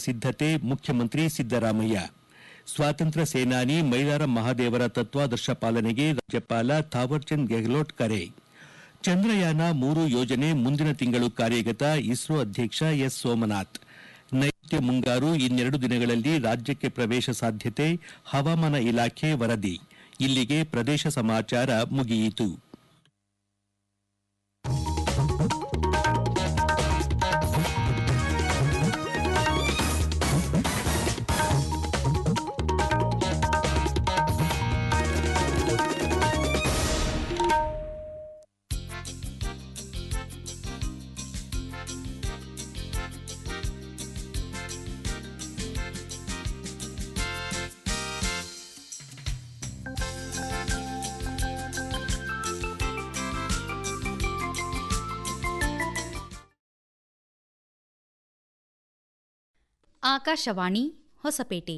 ಸಿದ್ದತೆ ಮುಖ್ಯಮಂತ್ರಿ ಸಿದ್ದರಾಮಯ್ಯ ಸ್ವಾತಂತ್ರ್ಯ ಸೇನಾನಿ ಮೈಲಾರ ಮಹಾದೇವರ ತತ್ವಾದರ್ಶ ಪಾಲನೆಗೆ ರಾಜ್ಯಪಾಲ ಥಾವರ್ಚಂದ್ ಗೆಹ್ಲೋಟ್ ಕರೆ ಚಂದ್ರಯಾನ ಮೂರು ಯೋಜನೆ ಮುಂದಿನ ತಿಂಗಳು ಕಾರ್ಯಗತ ಇಸ್ರೋ ಅಧ್ಯಕ್ಷ ಎಸ್ ಸೋಮನಾಥ್ ನೈಋತ್ಯ ಮುಂಗಾರು ಇನ್ನೆರಡು ದಿನಗಳಲ್ಲಿ ರಾಜ್ಯಕ್ಕೆ ಪ್ರವೇಶ ಸಾಧ್ಯತೆ ಹವಾಮಾನ ಇಲಾಖೆ ವರದಿ ಇಲ್ಲಿಗೆ ಪ್ರದೇಶ ಸಮಾಚಾರ ಮುಗಿಯಿತು ಆಕಾಶವಾಣಿ ಹೊಸಪೇಟೆ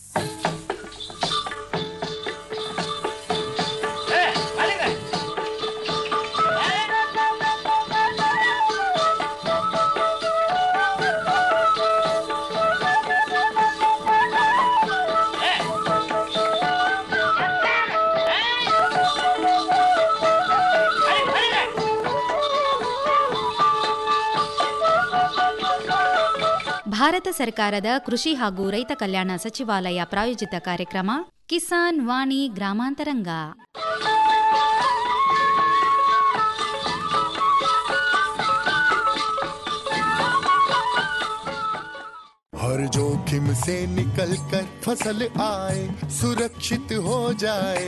ಭಾರತ ಸರ್ಕಾರದ ಕೃಷಿ ಹಾಗೂ ರೈತ ಕಲ್ಯಾಣ ಸಚಿವಾಲಯ ಪ್ರಾಯೋಜಿತ ಕಾರ್ಯಕ್ರಮ ಕಿಸಾನ್ ವಾಣಿ ಗ್ರಾಮಾಂತರಂಗ हर जोखिम से निकल कर फसल आए सुरक्षित हो जाए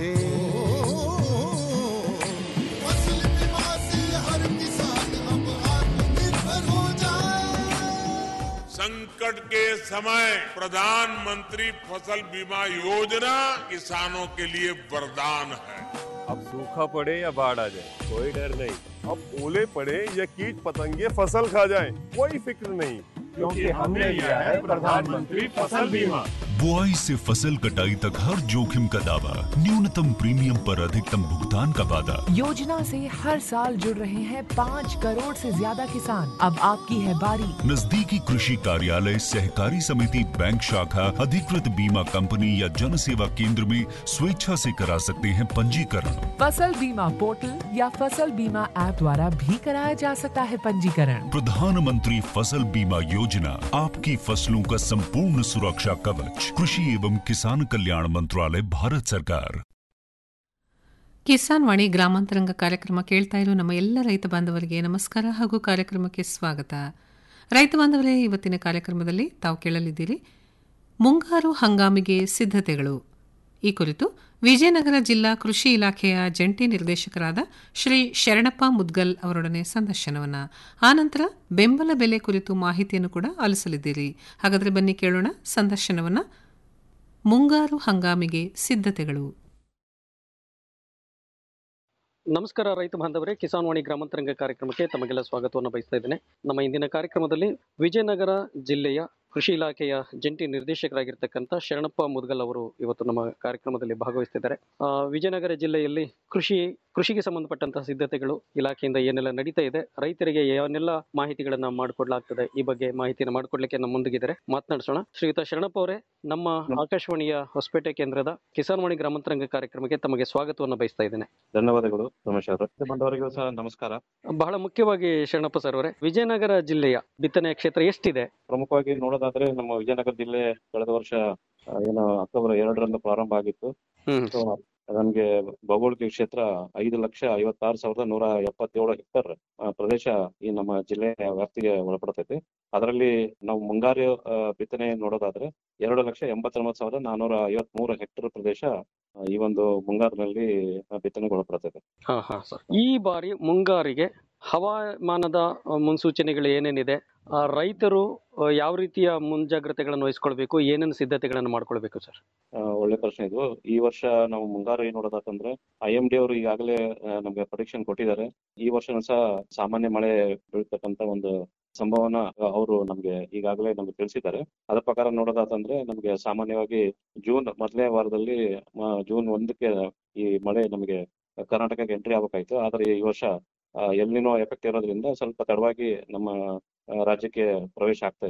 फसल बीमा से हर किसान अब आत्मनिर्भर हो जाए संकट के समय प्रधानमंत्री फसल बीमा योजना किसानों के लिए वरदान है अब सूखा पड़े या बाढ़ आ जाए कोई डर नहीं अब ओले पड़े या कीट पतंगे फसल खा जाए कोई फिक्र नहीं क्योंकि हमने लिया है प्रधानमंत्री फसल बीमा बुआई से फसल कटाई तक हर जोखिम का दावा न्यूनतम प्रीमियम पर अधिकतम भुगतान का वादा योजना से हर साल जुड़ रहे हैं पाँच करोड़ से ज्यादा किसान अब आपकी है बारी नजदीकी कृषि कार्यालय सहकारी समिति बैंक शाखा अधिकृत बीमा कंपनी या जन सेवा केंद्र में स्वेच्छा से करा सकते हैं पंजीकरण फसल बीमा पोर्टल या फसल बीमा ऐप द्वारा भी कराया जा सकता है पंजीकरण प्रधानमंत्री फसल बीमा योजना आपकी फसलों का संपूर्ण सुरक्षा कवच कृषि एवं किसान कल्याण मंत्रालय भारत सरकार ಕಿಸಾನ್ ವಾಣಿ ಗ್ರಾಮಾಂತರಂಗ ಕಾರ್ಯಕ್ರಮ ಕೇಳ್ತಾ ಇರೋ ನಮ್ಮ ಎಲ್ಲ ರೈತ ಬಾಂಧವರಿಗೆ ನಮಸ್ಕಾರ ಹಾಗೂ ಕಾರ್ಯಕ್ರಮಕ್ಕೆ ಸ್ವಾಗತ ರೈತ ಬಾಂಧವರೇ ಇವತ್ತಿನ ಕಾರ್ಯಕ್ರಮದಲ್ಲಿ ತಾವು ಕೇಳಲಿದ್ದೀರಿ ಮುಂಗಾರು ಹಂಗಾಮಿಗೆ ಸಿದ್ಧತೆಗಳು ಈ ಕುರಿತು ವಿಜಯನಗರ ಜಿಲ್ಲಾ ಕೃಷಿ ಇಲಾಖೆಯ ಜಂಟಿ ನಿರ್ದೇಶಕರಾದ ಶ್ರೀ ಶರಣಪ್ಪ ಮುದ್ಗಲ್ ಅವರೊಡನೆ ಸಂದರ್ಶನವನ್ನ ಆನಂತರ ಬೆಂಬಲ ಬೆಲೆ ಕುರಿತು ಮಾಹಿತಿಯನ್ನು ಕೂಡ ಆಲಿಸಲಿದ್ದೀರಿ ಹಾಗಾದರೆ ಬನ್ನಿ ಕೇಳೋಣ ಸಂದರ್ಶನವನ್ನ ಮುಂಗಾರು ಹಂಗಾಮಿಗೆ ಸಿದ್ಧತೆಗಳು ನಮಸ್ಕಾರ ರೈತ ಬಾಂಧವರೇ ಕಿಸಾನ್ ವಾಣಿ ಗ್ರಾಮಾಂತರಂಗ ಕಾರ್ಯಕ್ರಮಕ್ಕೆ ತಮಗೆಲ್ಲ ಸ್ವಾಗತವನ್ನು ಬಯಸ್ತಾ ಇದ್ದೇನೆ ನಮ್ಮ ಇಂದಿನ ಕಾರ್ಯಕ್ರಮದಲ್ಲಿ ವಿಜಯನಗರ ಜಿಲ್ಲೆಯ ಕೃಷಿ ಇಲಾಖೆಯ ಜಂಟಿ ನಿರ್ದೇಶಕರಾಗಿರ್ತಕ್ಕಂಥ ಶರಣಪ್ಪ ಮುದ್ಗಲ್ ಅವರು ಇವತ್ತು ನಮ್ಮ ಕಾರ್ಯಕ್ರಮದಲ್ಲಿ ಭಾಗವಹಿಸ್ತಿದ್ದಾರೆ ಆ, ವಿಜಯನಗರ ಜಿಲ್ಲೆಯಲ್ಲಿ ಕೃಷಿ ಕೃಷಿಗೆ ಸಂಬಂಧಪಟ್ಟಂತಹ ಸಿದ್ಧತೆಗಳು ಇಲಾಖೆಯಿಂದ ಏನೆಲ್ಲ ನಡೀತಾ ಇದೆ ರೈತರಿಗೆ ಏನೆಲ್ಲ ಮಾಹಿತಿಗಳನ್ನ ಮಾಡಿಕೊಡ್ಲಾಗ್ತದೆ ಈ ಬಗ್ಗೆ ಮಾಹಿತಿಯನ್ನು ಮಾಡಿಕೊಡ್ಲಿಕ್ಕೆ ನಮ್ಮ ಮುಂದಿಗಿದ್ದಾರೆ ಮಾತನಾಡಿಸೋಣ ಶ್ರೀಯುತ ಶರಣಪ್ಪ ಅವರೇ ನಮ್ಮ ಆಕಾಶವಾಣಿಯ ಹೊಸಪೇಟೆ ಕೇಂದ್ರದ ಕಿಸಾನ್ ವಾಣಿ ಗ್ರಾಮಾಂತರಂಗ ಕಾರ್ಯಕ್ರಮಕ್ಕೆ ತಮಗೆ ಸ್ವಾಗತವನ್ನು ಬಯಸ್ತಾ ಇದ್ದೇನೆ ಧನ್ಯವಾದಗಳು ರಮೇಶ್ ಅವರೇ ಬಂದವರಿಗೂ ಸಹ ನಮಸ್ಕಾರ ಬಹಳ ಮುಖ್ಯವಾಗಿ ಶರಣಪ್ಪ ಸರ್ ಅವರೇ ವಿಜಯನಗರ ಜಿಲ್ಲೆಯ ಬಿತ್ತನೆಯ ಕ್ಷೇತ್ರ ಎಷ್ಟಿದೆ ಪ್ರಮುಖವಾಗಿ ನೋಡೋದಾದ್ರೆ ನಮ್ಮ ವಿಜಯನಗರ ಜಿಲ್ಲೆ ಕಳೆದ ವರ್ಷ ಆ, ಏನು ಅಕ್ಟೋಬರ್ ಎರಡರಂದು ಪ್ರಾರಂಭ ಆಗಿತ್ತು ಹ್ಮ್ ಸೊ ನಮ್ಗೆ ಭೌಗೋಳಿಕ ಕ್ಷೇತ್ರ ಐದು ಲಕ್ಷ ಐವತ್ತಾರು ಸಾವಿರದ ನೂರ ಎಪ್ಪತ್ತೇಳು ಹೆಕ್ಟರ್ ಆ, ಪ್ರದೇಶ ಈ ನಮ್ಮ ಜಿಲ್ಲೆಯ ವ್ಯಾಪ್ತಿಗೆ ಒಳಪಡ್ತೈತಿ ಅದರಲ್ಲಿ ನಾವು ಮುಂಗಾರು ಆ, ಬಿತ್ತನೆ ನೋಡೋದಾದ್ರೆ ಎರಡು ಲಕ್ಷ ಎಂಬತ್ತೊಂಬತ್ತು ಸಾವಿರದ ನಾನೂರ ಐವತ್ ಮೂರು ಹೆಕ್ಟರ್ ಪ್ರದೇಶ ಆ, ಈ ಒಂದು ಮುಂಗಾರಿನಲ್ಲಿ ಆ, ಬಿತ್ತನೆಗೆ ಒಳಪಡ್ತೈತೆ ಹಾ ಹಾ ಸರ್ ಈ ಬಾರಿ ಮುಂಗಾರಿಗೆ ಹವಾಮಾನದ ಆ, ಮುನ್ಸೂಚನೆಗಳು ಏನೇನಿದೆ ಆ, ರೈತರು ಆ, ಯಾವ ರೀತಿಯ ಮುಂಜಾಗ್ರತೆಗಳನ್ನು ವಹಿಸ್ಕೊಳ್ಬೇಕು ಏನೇನು ಸಿದ್ಧತೆಗಳನ್ನು ಮಾಡ್ಕೊಳ್ಬೇಕು ಸರ್ ಆ, ಒಳ್ಳೆ ಪ್ರಶ್ನೆ ಇದು ಈ ವರ್ಷ ನಾವು ಮುಂಗಾರು ಏನ್ ನೋಡೋದಾತಂದ್ರೆ ಐ ಎಂ ಡಿ ಅವರು ಈಗಾಗಲೇ ಆ, ನಮ್ಗೆ ಪ್ರೊಡಿಕ್ಷನ್ ಕೊಟ್ಟಿದ್ದಾರೆ ಈ ವರ್ಷನೂ ಸಹ ಸಾಮಾನ್ಯ ಮಳೆ ಬೀಳ್ತಕ್ಕಂತ ಒಂದು ಸಂಭವನ ಅವರು ನಮ್ಗೆ ಈಗಾಗಲೇ ನಮ್ಗೆ ತಿಳಿಸಿದ್ದಾರೆ ಅದರ ಪ್ರಕಾರ ನೋಡೋದಾತಂದ್ರೆ ನಮ್ಗೆ ಸಾಮಾನ್ಯವಾಗಿ ಜೂನ್ ಮೊದಲನೇ ವಾರದಲ್ಲಿ ಆ, ಜೂನ್ ಒಂದಕ್ಕೆ ಈ ಮಳೆ ನಮಗೆ ಕರ್ನಾಟಕಕ್ಕೆ ಎಂಟ್ರಿ ಆಗಬೇಕಾಯ್ತು ಆದ್ರೆ ಈ ವರ್ಷ ಎಲ್ಲಿನೋ ಎಫೆಕ್ಟ್ ಇರೋದ್ರಿಂದ ಸ್ವಲ್ಪ ತಡವಾಗಿ ನಮ್ಮ ಆ, ರಾಜ್ಯಕ್ಕೆ ಪ್ರವೇಶ ಆಗ್ತಾ ಇದೆ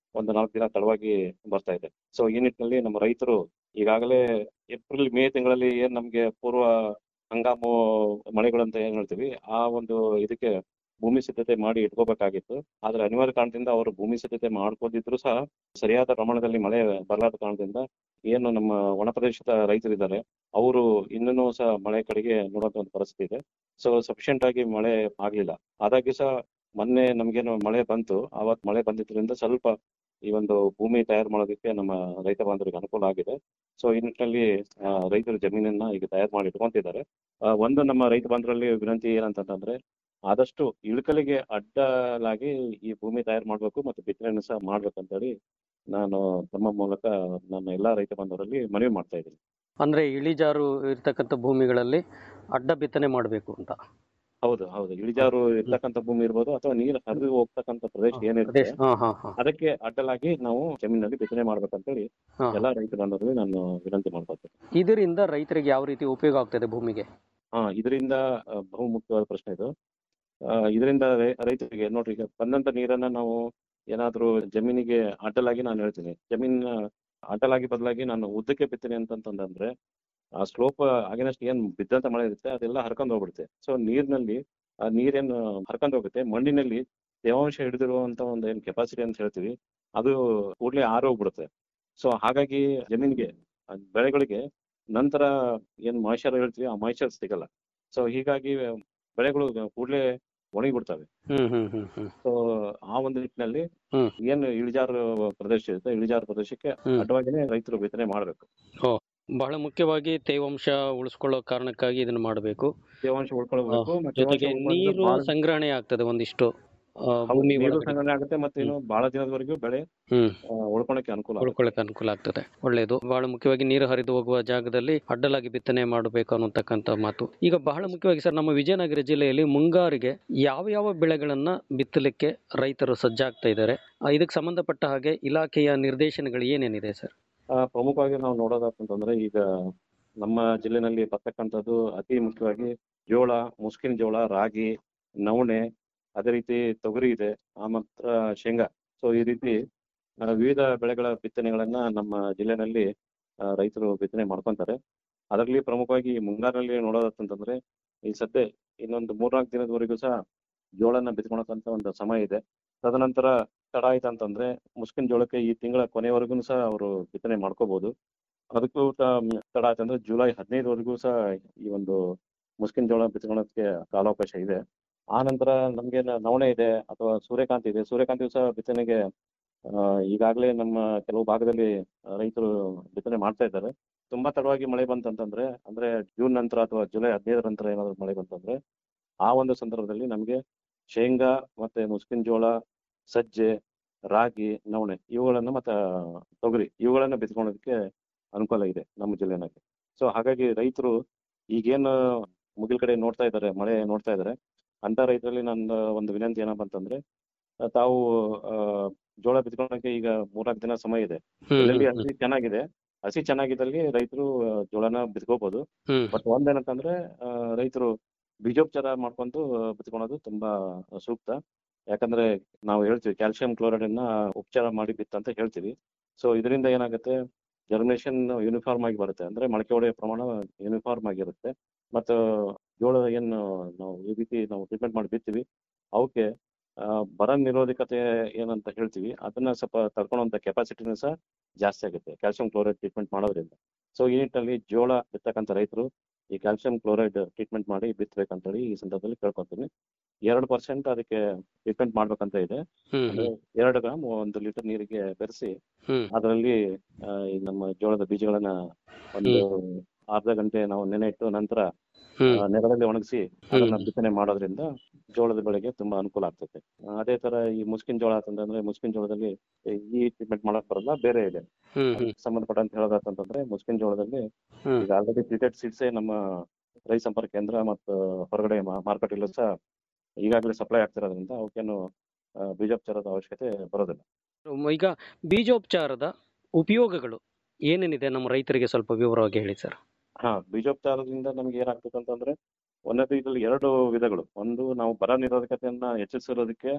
ಒಂದು ನಾಲ್ಕು ದಿನ ತಡವಾಗಿ ಬರ್ತಾ ಇದೆ ಸೊ ಈ ನಿಟ್ಟಿನಲ್ಲಿ ನಮ್ಮ ರೈತರು ಈಗಾಗಲೇ ಏಪ್ರಿಲ್ ಮೇ ತಿಂಗಳಲ್ಲಿ ಏನ್ ನಮ್ಗೆ ಪೂರ್ವ ಹಂಗಾಮು ಮಳೆಗಳಂತ ಏನ್ ಹೇಳ್ತೀವಿ ಆ ಒಂದು ಇದಕ್ಕೆ ಭೂಮಿ ಸಿದ್ಧತೆ ಮಾಡಿ ಇಟ್ಕೋಬೇಕಾಗಿತ್ತು ಆದ್ರೆ ಅನಿವಾರ್ಯ ಕಾರಣದಿಂದ ಅವರು ಭೂಮಿ ಸಿದ್ಧತೆ ಮಾಡ್ಕೊಂಡಿದ್ರು ಸಹ ಸರಿಯಾದ ಪ್ರಮಾಣದಲ್ಲಿ ಮಳೆ ಬರಲಾದ ಕಾರಣದಿಂದ ಏನು ನಮ್ಮ ಒಣ ಪ್ರದೇಶದ ರೈತರಿದ್ದಾರೆ ಅವರು ಇನ್ನೂ ಸಹ ಮಳೆ ಕಡೆಗೆ ನೋಡುವಂತ ಒಂದು ಪರಿಸ್ಥಿತಿ ಇದೆ ಸೊ ಸಫಿಶಿಯಂಟ್ ಆಗಿ ಮಳೆ ಆಗ್ಲಿಲ್ಲ ಆದಾಗ್ಯೂ ಸಹ ಮೊನ್ನೆ ನಮ್ಗೇನು ಮಳೆ ಬಂತು ಅವತ್ ಮಳೆ ಬಂದಿದ್ರಿಂದ ಸ್ವಲ್ಪ ಈ ಒಂದು ಭೂಮಿ ತಯಾರು ಮಾಡೋದಕ್ಕೆ ನಮ್ಮ ರೈತ ಬಾಂಧವರಿಗೆ ಅನುಕೂಲ ಆಗಿದೆ ಸೊ ಈ ನಿಟ್ಟಿನಲ್ಲಿ ಆ, ರೈತರು ಜಮೀನನ್ನ ಈಗ ತಯಾರು ಮಾಡಿ ಇಟ್ಕೊಂತಿದ್ದಾರೆ ಆ, ಒಂದು ನಮ್ಮ ರೈತ ಬಾಂಧವರಲ್ಲಿ ವಿನಂತಿ ಏನಂತಂದ್ರೆ ಆದಷ್ಟು ಇಳುಕಲಿಗೆ ಅಡ್ಡಲಾಗಿ ಈ ಭೂಮಿ ತಯಾರು ಮಾಡ್ಬೇಕು ಮತ್ತು ಬಿತ್ತನೆಯನ್ನು ಸಹ ಮಾಡ್ಬೇಕಂತೇಳಿ ನಾನು ತಮ್ಮ ಮೂಲಕ ನನ್ನ ಎಲ್ಲಾ ರೈತ ಬಾಂಧವರಲ್ಲಿ ಮನವಿ ಮಾಡ್ತಾ ಇದ್ದೀನಿ ಅಂದ್ರೆ ಇಳಿಜಾರು ಇರ್ತಕ್ಕಂಥ ಭೂಮಿಗಳಲ್ಲಿ ಅಡ್ಡ ಬಿತ್ತನೆ ಮಾಡಬೇಕು ಅಂತ ಹೌದು ಹೌದು ಇಳಿಜಾರು ಇರ್ತಕ್ಕಂಥ ಭೂಮಿ ಇರ್ಬೋದು ಅಥವಾ ನೀರು ಹರಿದು ಹೋಗ್ತಕ್ಕಂಥ ಪ್ರದೇಶ ಏನಿರುತ್ತೆ ಪ್ರದೇಶ ಹಾ ಹಾ ಹಾ ಅದಕ್ಕೆ ಅಡ್ಡಲಾಗಿ ನಾವು ಜಮೀನಲ್ಲಿ ಬಿತ್ತನೆ ಮಾಡ್ಬೇಕಂತೇಳಿ ಹಾ. ಎಲ್ಲಾ ರೈತ ಬಾಂಧವರಲ್ಲಿ ನಾನು ವಿನಂತಿ ಮಾಡ್ಕೊಳ್ತೇನೆ ಇದರಿಂದ ರೈತರಿಗೆ ಯಾವ ರೀತಿ ಉಪಯೋಗ ಆಗ್ತದೆ ಭೂಮಿಗೆ ಹಾ ಇದರಿಂದ ಆ, ಬಹು ಮುಖ್ಯವಾದ ಪ್ರಶ್ನೆ ಇದು ಆ, ಇದರಿಂದ ರೈ- ರೈತರಿಗೆ ನೋಡ್ರಿ ಈಗ ಬಂದಂತ ನೀರನ್ನ ನಾವು ಏನಾದ್ರೂ ಜಮೀನಿಗೆ ಅಡ್ಡಲಾಗಿ ನಾನು ಹೇಳ್ತೀನಿ ಜಮೀನ್ ಅಡ್ಡಲಾಗಿ ಬದಲಾಗಿ ನಾನು ಉದ್ದಕ್ಕೆ ಬಿತ್ತೀನಿ ಅಂತಂತಂದ್ರೆ ಆ ಸ್ಲೋಪ್ ಆಗಿನಷ್ಟು ಏನ್ ಬಿದ್ದಂತ ಮಳೆ ಇರುತ್ತೆ ಅದೆಲ್ಲ ಹರ್ಕೊಂಡ್ ಹೋಗ್ಬಿಡುತ್ತೆ ಸೊ ನೀರಿನಲ್ಲಿ ಆ ನೀರೇನು ಹರ್ಕೊಂಡ್ ಹೋಗುತ್ತೆ ಮಣ್ಣಿನಲ್ಲಿ ತೇವಾಂಶ ಹಿಡಿದಿರುವಂತ ಒಂದು ಏನ್ ಕೆಪಾಸಿಟಿ ಅಂತ ಹೇಳ್ತೀವಿ ಅದು ಕೂಡ್ಲೆ ಆರಿ ಹೋಗ್ಬಿಡುತ್ತೆ ಸೊ ಹಾಗಾಗಿ ಜಮೀನಿಗೆ ಆ ಬೆಳೆಗಳಿಗೆ ನಂತರ ಏನ್ ಮಾಯ್ಚರ್ ಹೇಳ್ತೀವಿ ಆ ಮಾಯ್ಚರ್ ಸಿಗಲ್ಲ ಸೊ ಹೀಗಾಗಿ ಬೆಳೆಗಳು ಕೂಡ್ಲೆ ಒಣಗಿ ಬಿಡ್ತವೆ ಹ್ಮ್ ಹ್ಮ್ ಹ್ಮ್ ಹ್ಮ್ ಸೊ ಆ ಒಂದು ನಿಟ್ಟಿನಲ್ಲಿ ಹ್ಮ್. ಏನು ಇಳಿಜಾರು ಪ್ರದೇಶ ಇರುತ್ತೆ ಇಳಿಜಾರು ಪ್ರದೇಶಕ್ಕೆ ಹ್ಮ್. ಅಡ್ಡವಾಗಿನೇ ರೈತರು ಬಿತ್ತನೆ ಮಾಡಬೇಕು ಓ ಬಹಳ ಮುಖ್ಯವಾಗಿ ತೇವಾಂಶ ಉಳಿಸ್ಕೊಳ್ಳೋ ಕಾರಣಕ್ಕಾಗಿ ಇದನ್ನ ಮಾಡಬೇಕು ತೇವಾಂಶ ಉಳ್ಕೊಳ್ಬೇಕು ಮತ್ತೆ ಜೊತೆಗೆ ತೇವಾಂಶ ಉಳ್ಕೊಳ್ಳೋದು ನೀರು ಬಹಳ- ಸಂಗ್ರಹಣೆ ಆಗ್ತದೆ ಒಂದಿಷ್ಟು ಆ, ಹೌದು, ಭೂಮಿ ನೀರು ಒಳಗಡೆ. ಸಂಗ್ರಹಣೆ ಆಗುತ್ತೆ ಮತ್ತೆ ಇನ್ನು ಬಹಳ ದಿನದವರೆಗೂ ಬೆಳೆ ಹ್ಮ್ ಆ, ಉಳ್ಕೊಳಕ್ಕೆ ಅನುಕೂಲ ಆಗುತ್ತೆ. ಉಳ್ಕೊಳ್ಳಕ್ಕೆ ಅನುಕೂಲ ಆಗ್ತದೆ ಒಳ್ಳೆಯದು ಬಹಳ ಮುಖ್ಯವಾಗಿ ನೀರು ಹರಿದು ಹೋಗುವ ಜಾಗದಲ್ಲಿ ಅಡ್ಡಲಾಗಿ ಬಿತ್ತನೆ ಮಾಡಬೇಕು ಅನ್ನತಕ್ಕಂಥ ಮಾತು ಈಗ ಬಹಳ ಮುಖ್ಯವಾಗಿ ಸರ್ ನಮ್ಮ ವಿಜಯನಗರ ಜಿಲ್ಲೆಯಲ್ಲಿ ಮುಂಗಾರಿಗೆ ಯಾವ ಯಾವ ಬೆಳೆಗಳನ್ನ ಬಿತ್ತಲಿಕ್ಕೆ ರೈತರು ಸಜ್ಜಾಗ್ತಾ ಇದ್ದಾರೆ ಆ, ಇದಕ್ಕೆ ಸಂಬಂಧಪಟ್ಟ ಹಾಗೆ ಇಲಾಖೆಯ ನಿರ್ದೇಶನಗಳು ಏನೇನಿದೆ ಸರ್ ಆ, ಪ್ರಮುಖವಾಗಿ ನಾವು ನೋಡೋದಂತಂದ್ರೆ ಈಗ ನಮ್ಮ ಜಿಲ್ಲೆನಲ್ಲಿ ಬರ್ತಕ್ಕಂಥದ್ದು ಅತಿ ಮುಖ್ಯವಾಗಿ ಜೋಳ ಮುಸ್ಕಿನ ಜೋಳ ರಾಗಿ ನವಣೆ ಅದೇ ರೀತಿ ತೊಗರಿ ಇದೆ ಆ ಮಾತ್ರ ಶೇಂಗಾ ಸೊ ಈ ರೀತಿ ಆ, ವಿವಿಧ ಬೆಳೆಗಳ ಬಿತ್ತನೆಗಳನ್ನ ನಮ್ಮ ಜಿಲ್ಲೆನಲ್ಲಿ ಆ, ರೈತರು ಬಿತ್ತನೆ ಮಾಡ್ಕೊಂತಾರೆ ಅದರಲ್ಲಿ ಪ್ರಮುಖವಾಗಿ ಈ ಮುಂಗಾರಲ್ಲಿ ನೋಡೋದಂತಂದ್ರೆ ಈ ಸದ್ಯ ಇನ್ನೊಂದು ಮೂರ್ನಾಲ್ಕು ದಿನದವರೆಗೂ ಸಹ ಜೋಳನ ಬಿತ್ಕೊಳಕಂತ ಒಂದು ಸಮಯ ಇದೆ ತದನಂತರ ತಡ ಆಯ್ತಂತಂದ್ರೆ ಮುಸ್ಕಿನ ಜೋಳಕ್ಕೆ ಈ ತಿಂಗಳ ಕೊನೆವರೆಗೂ ಸಹ ಅವರು ಬಿತ್ತನೆ ಮಾಡ್ಕೋಬಹುದು ಅದಕ್ಕೂ ತ- ತಡ ಆಯ್ತಂದ್ರೆ ಜುಲೈ ಹದಿನೈದವರೆಗೂ ಸಹ ಈ ಒಂದು ಮುಸ್ಕಿನ ಜೋಳ ಬಿತ್ಕೊಳಕ್ಕೆ ಕಾಲಾವಕಾಶ ಇದೆ ಆ ನಂತರ ನಮ್ಗೆ ನ- ನವಣೆ ಇದೆ ಅಥವಾ ಸೂರ್ಯಕಾಂತಿ ಇದೆ ಸೂರ್ಯಕಾಂತಿ ಸಹ ಬಿತ್ತನೆಗೆ ಆ, ಈಗಾಗಲೇ ನಮ್ಮ ಕೆಲವು ಭಾಗದಲ್ಲಿ ಆ, ರೈತರು ಬಿತ್ತನೆ ಮಾಡ್ತಾ ಇದ್ದಾರೆ ತುಂಬಾ ತಡವಾಗಿ ಮಳೆ ಬಂತಂತಂದ್ರೆ ಅಂದ್ರೆ ಜೂನ್ ನಂತರ ಅಥವಾ ಜುಲೈ ಹದಿನೈದರ ನಂತರ ಏನಾದ್ರು ಮಳೆ ಬಂತಂದ್ರೆ ಆ ಒಂದು ಸಂದರ್ಭದಲ್ಲಿ ನಮ್ಗೆ ಶೇಂಗಾ ಮತ್ತೆ ಮುಸ್ಕಿನ ಜೋಳ ಸಜ್ಜೆ ರಾಗಿ ನವಣೆ ಇವುಗಳನ್ನ ಮತ್ತೆ ತೊಗರಿ ಇವುಗಳನ್ನ ಬಿತ್ಕೊಳ್ಳೋದಕ್ಕೆ ಅನುಕೂಲ ಇದೆ ನಮ್ಮ ಜಿಲ್ಲೆನಲ್ಲಿ ಸೊ ಹಾಗಾಗಿ ರೈತರು ಈಗೇನು ಮುಗಿಲ್ ಕಡೆ ನೋಡ್ತಾ ಇದ್ದಾರೆ ಮಳೆ ನೋಡ್ತಾ ಇದ್ದಾರೆ ಅಂತ ರೈತರಲ್ಲಿ ನನ್ನ ಒಂದು ವಿನಂತಿ ಏನಪ್ಪಾ ಅಂತಂದ್ರೆ ಆ, ತಾವು ಆ, ಜೋಳ ಬಿತ್ಕೊಳ್ಳೋಕೆ ಈಗ ಮೂರ್ನಾಲ್ಕು ದಿನ ಸಮಯ ಇದೆ ಹ್ಮ್, ಎಲ್ಲೆಲ್ಲಿ ಹ್ಮ್, ಹಸಿ ಚೆನ್ನಾಗಿದೆ ಹಸಿ ಚೆನ್ನಾಗಿದ್ದಲ್ಲಿ ರೈತರು ಆ, ಜೋಳನ ಬಿತ್ಕೋಬಹುದು ಹ್ಮ್ ಬಟ್ ಒಂದೇನಂತಂದ್ರೆ ಆ, ರೈತರು ಬೀಜೋಪಚಾರ ಮಾಡ್ಕೊಂಡು ಬಿತ್ಕೊಳೋದು ತುಂಬಾ ಸೂಕ್ತ ಯಾಕಂದ್ರೆ ನಾವು ಹೇಳ್ತೀವಿ ಕ್ಯಾಲ್ಸಿಯಂ ಕ್ಲೋರೈಡ್ ಅನ್ನ ಉಪಚಾರ ಮಾಡಿ ಬಿತ್ತ ಅಂತ ಹೇಳ್ತೀವಿ ಸೊ ಇದರಿಂದ ಏನಾಗುತ್ತೆ ಜರ್ಮಿನೇಷನ್ ಯೂನಿಫಾರ್ಮ್ ಆಗಿ ಬರುತ್ತೆ ಅಂದ್ರೆ ಮೊಳಕೆ ಹೊಡೆಯೋ ಪ್ರಮಾಣ ಯೂನಿಫಾರ್ಮ್ ಆಗಿರುತ್ತೆ ಮತ್ತು ಜೋಳ ಏನು ನಾವು ಈ ರೀತಿ ನಾವು ಟ್ರೀಟ್ಮೆಂಟ್ ಮಾಡಿ ಬಿತ್ತೀವಿ ಅವಕ್ಕೆ ಆ, ಬರ ನಿರೋಧಕತೆ ಏನಂತ ಹೇಳ್ತೀವಿ ಅದನ್ನ ಸ್ವಲ್ಪ ತಡ್ಕೊಳ್ಳುವಂತ ಕೆಪಾಸಿಟಿನೂ ಸಹ ಜಾಸ್ತಿ ಆಗುತ್ತೆ ಕ್ಯಾಲ್ಸಿಯಂ ಕ್ಲೋರೈಡ್ ಟ್ರೀಟ್ಮೆಂಟ್ ಮಾಡೋದ್ರಿಂದ ಸೊ ಈ ನಿಟ್ಟಿನಲ್ಲಿ ಜೋಳ ಬಿತ್ತಕ್ಕಂಥ ರೈತರು ಈ ಕ್ಯಾಲ್ಸಿಯಂ ಕ್ಲೋರೈಡ್ ಟ್ರೀಟ್ಮೆಂಟ್ ಮಾಡಿ ಬಿತ್ತಬೇಕಂತೇಳಿ ಈ ಸಂದರ್ಭದಲ್ಲಿ ಕೇಳ್ಕೊತೀನಿ ಎರಡು ಪರ್ಸೆಂಟ್ ಅದಕ್ಕೆ ಟ್ರೀಟ್ಮೆಂಟ್ ಮಾಡ್ಬೇಕಂತ ಇದೆ ಹ್ಮ್ ಅಂದ್ರೆ ಎರಡು ಗ್ರಾಮ್ ಒಂದು ಲೀಟರ್ ನೀರಿಗೆ ಬೆರೆಸಿ ಹ್ಮ್ ಅದರಲ್ಲಿ ಆ, ಈ ನಮ್ಮ ಜೋಳದ ಬೀಜಗಳನ್ನ ಒಂದು ಅರ್ಧ ಗಂಟೆ ನಾವು ನೆನೆ ಇಟ್ಟು ನಂತರ ಹ್ಮ್ ಆ, ನೆಲದಲ್ಲಿ ಒಣಗಿಸಿ ಅದನ್ನ ಹ್ಮ್. ಬಿತ್ತನೆ ಮಾಡೋದ್ರಿಂದ ಜೋಳದ ಬೆಳೆಗೆ ತುಂಬಾ ಅನುಕೂಲ ಆಗ್ತದೆ ಆ, ಅದೇ ತರ ಈ ಮುಸ್ಕಿನ ಜೋಳ ಅಂತಂದ್ರೆ ಮುಸ್ಕಿನ ಜೋಳದಲ್ಲಿ ಈ ಟ್ರೀಟ್ಮೆಂಟ್ ಮಾಡಕ್ ಬರಲ್ಲ ಬೇರೆ ಇದೆ ಹ್ಮ್ ಹ್ಮ್ ಅದಕ್ಕೆ ಸಂಬಂಧಪಟ್ಟಂತ ಹೇಳೋದಂತಂದ್ರೆ ಮುಸ್ಕಿನ ಜೋಳದಲ್ಲಿ ಹ್ಮ್ ಈಗ ಆಲ್ರೆಡಿ ಟ್ರೀಟೆಡ್ ಸೀಡ್ಸೇ ನಮ್ಮ ರೈತ ಸಂಪರ್ಕ ಕೇಂದ್ರ ಮತ್ತು ಹೊರಗಡೆ ಮಾರ್ಕೆಟ್ ಇಲ್ಲೂ ಸಹ ಈಗಾಗಲೇ ಸಪ್ಲೈ ಆಗ್ತಿರೋದ್ರಿಂದ ಅವಕ್ಕೇನು ಆ, ಬೀಜೋಪಚಾರದ ಅವಶ್ಯಕತೆ ಬರೋದಿಲ್ಲ ಈಗ ಬೀಜೋಪಚಾರದ ಉಪಯೋಗಗಳು ಏನೇನಿದೆ ನಮ್ಮ ರೈತರಿಗೆ ಸ್ವಲ್ಪ ವಿವರವಾಗಿ ಹೇಳಿ ಸರ್ ಹಾ ಬೀಜೋಪಚಾರದಿಂದ ನಮ್ಗೆ ಏನಾಗ್ತದೆ ಅಂತಂದ್ರೆ ಒಂದನೇದು ಇದ್ರಲ್ಲಿ ಎರಡು ವಿಧಗಳು ಒಂದು ನಾವು ಬರ ನಿರೋಧಕತೆಯನ್ನ ಹೆಚ್ಚಿಸಿರೋದಕ್ಕೆ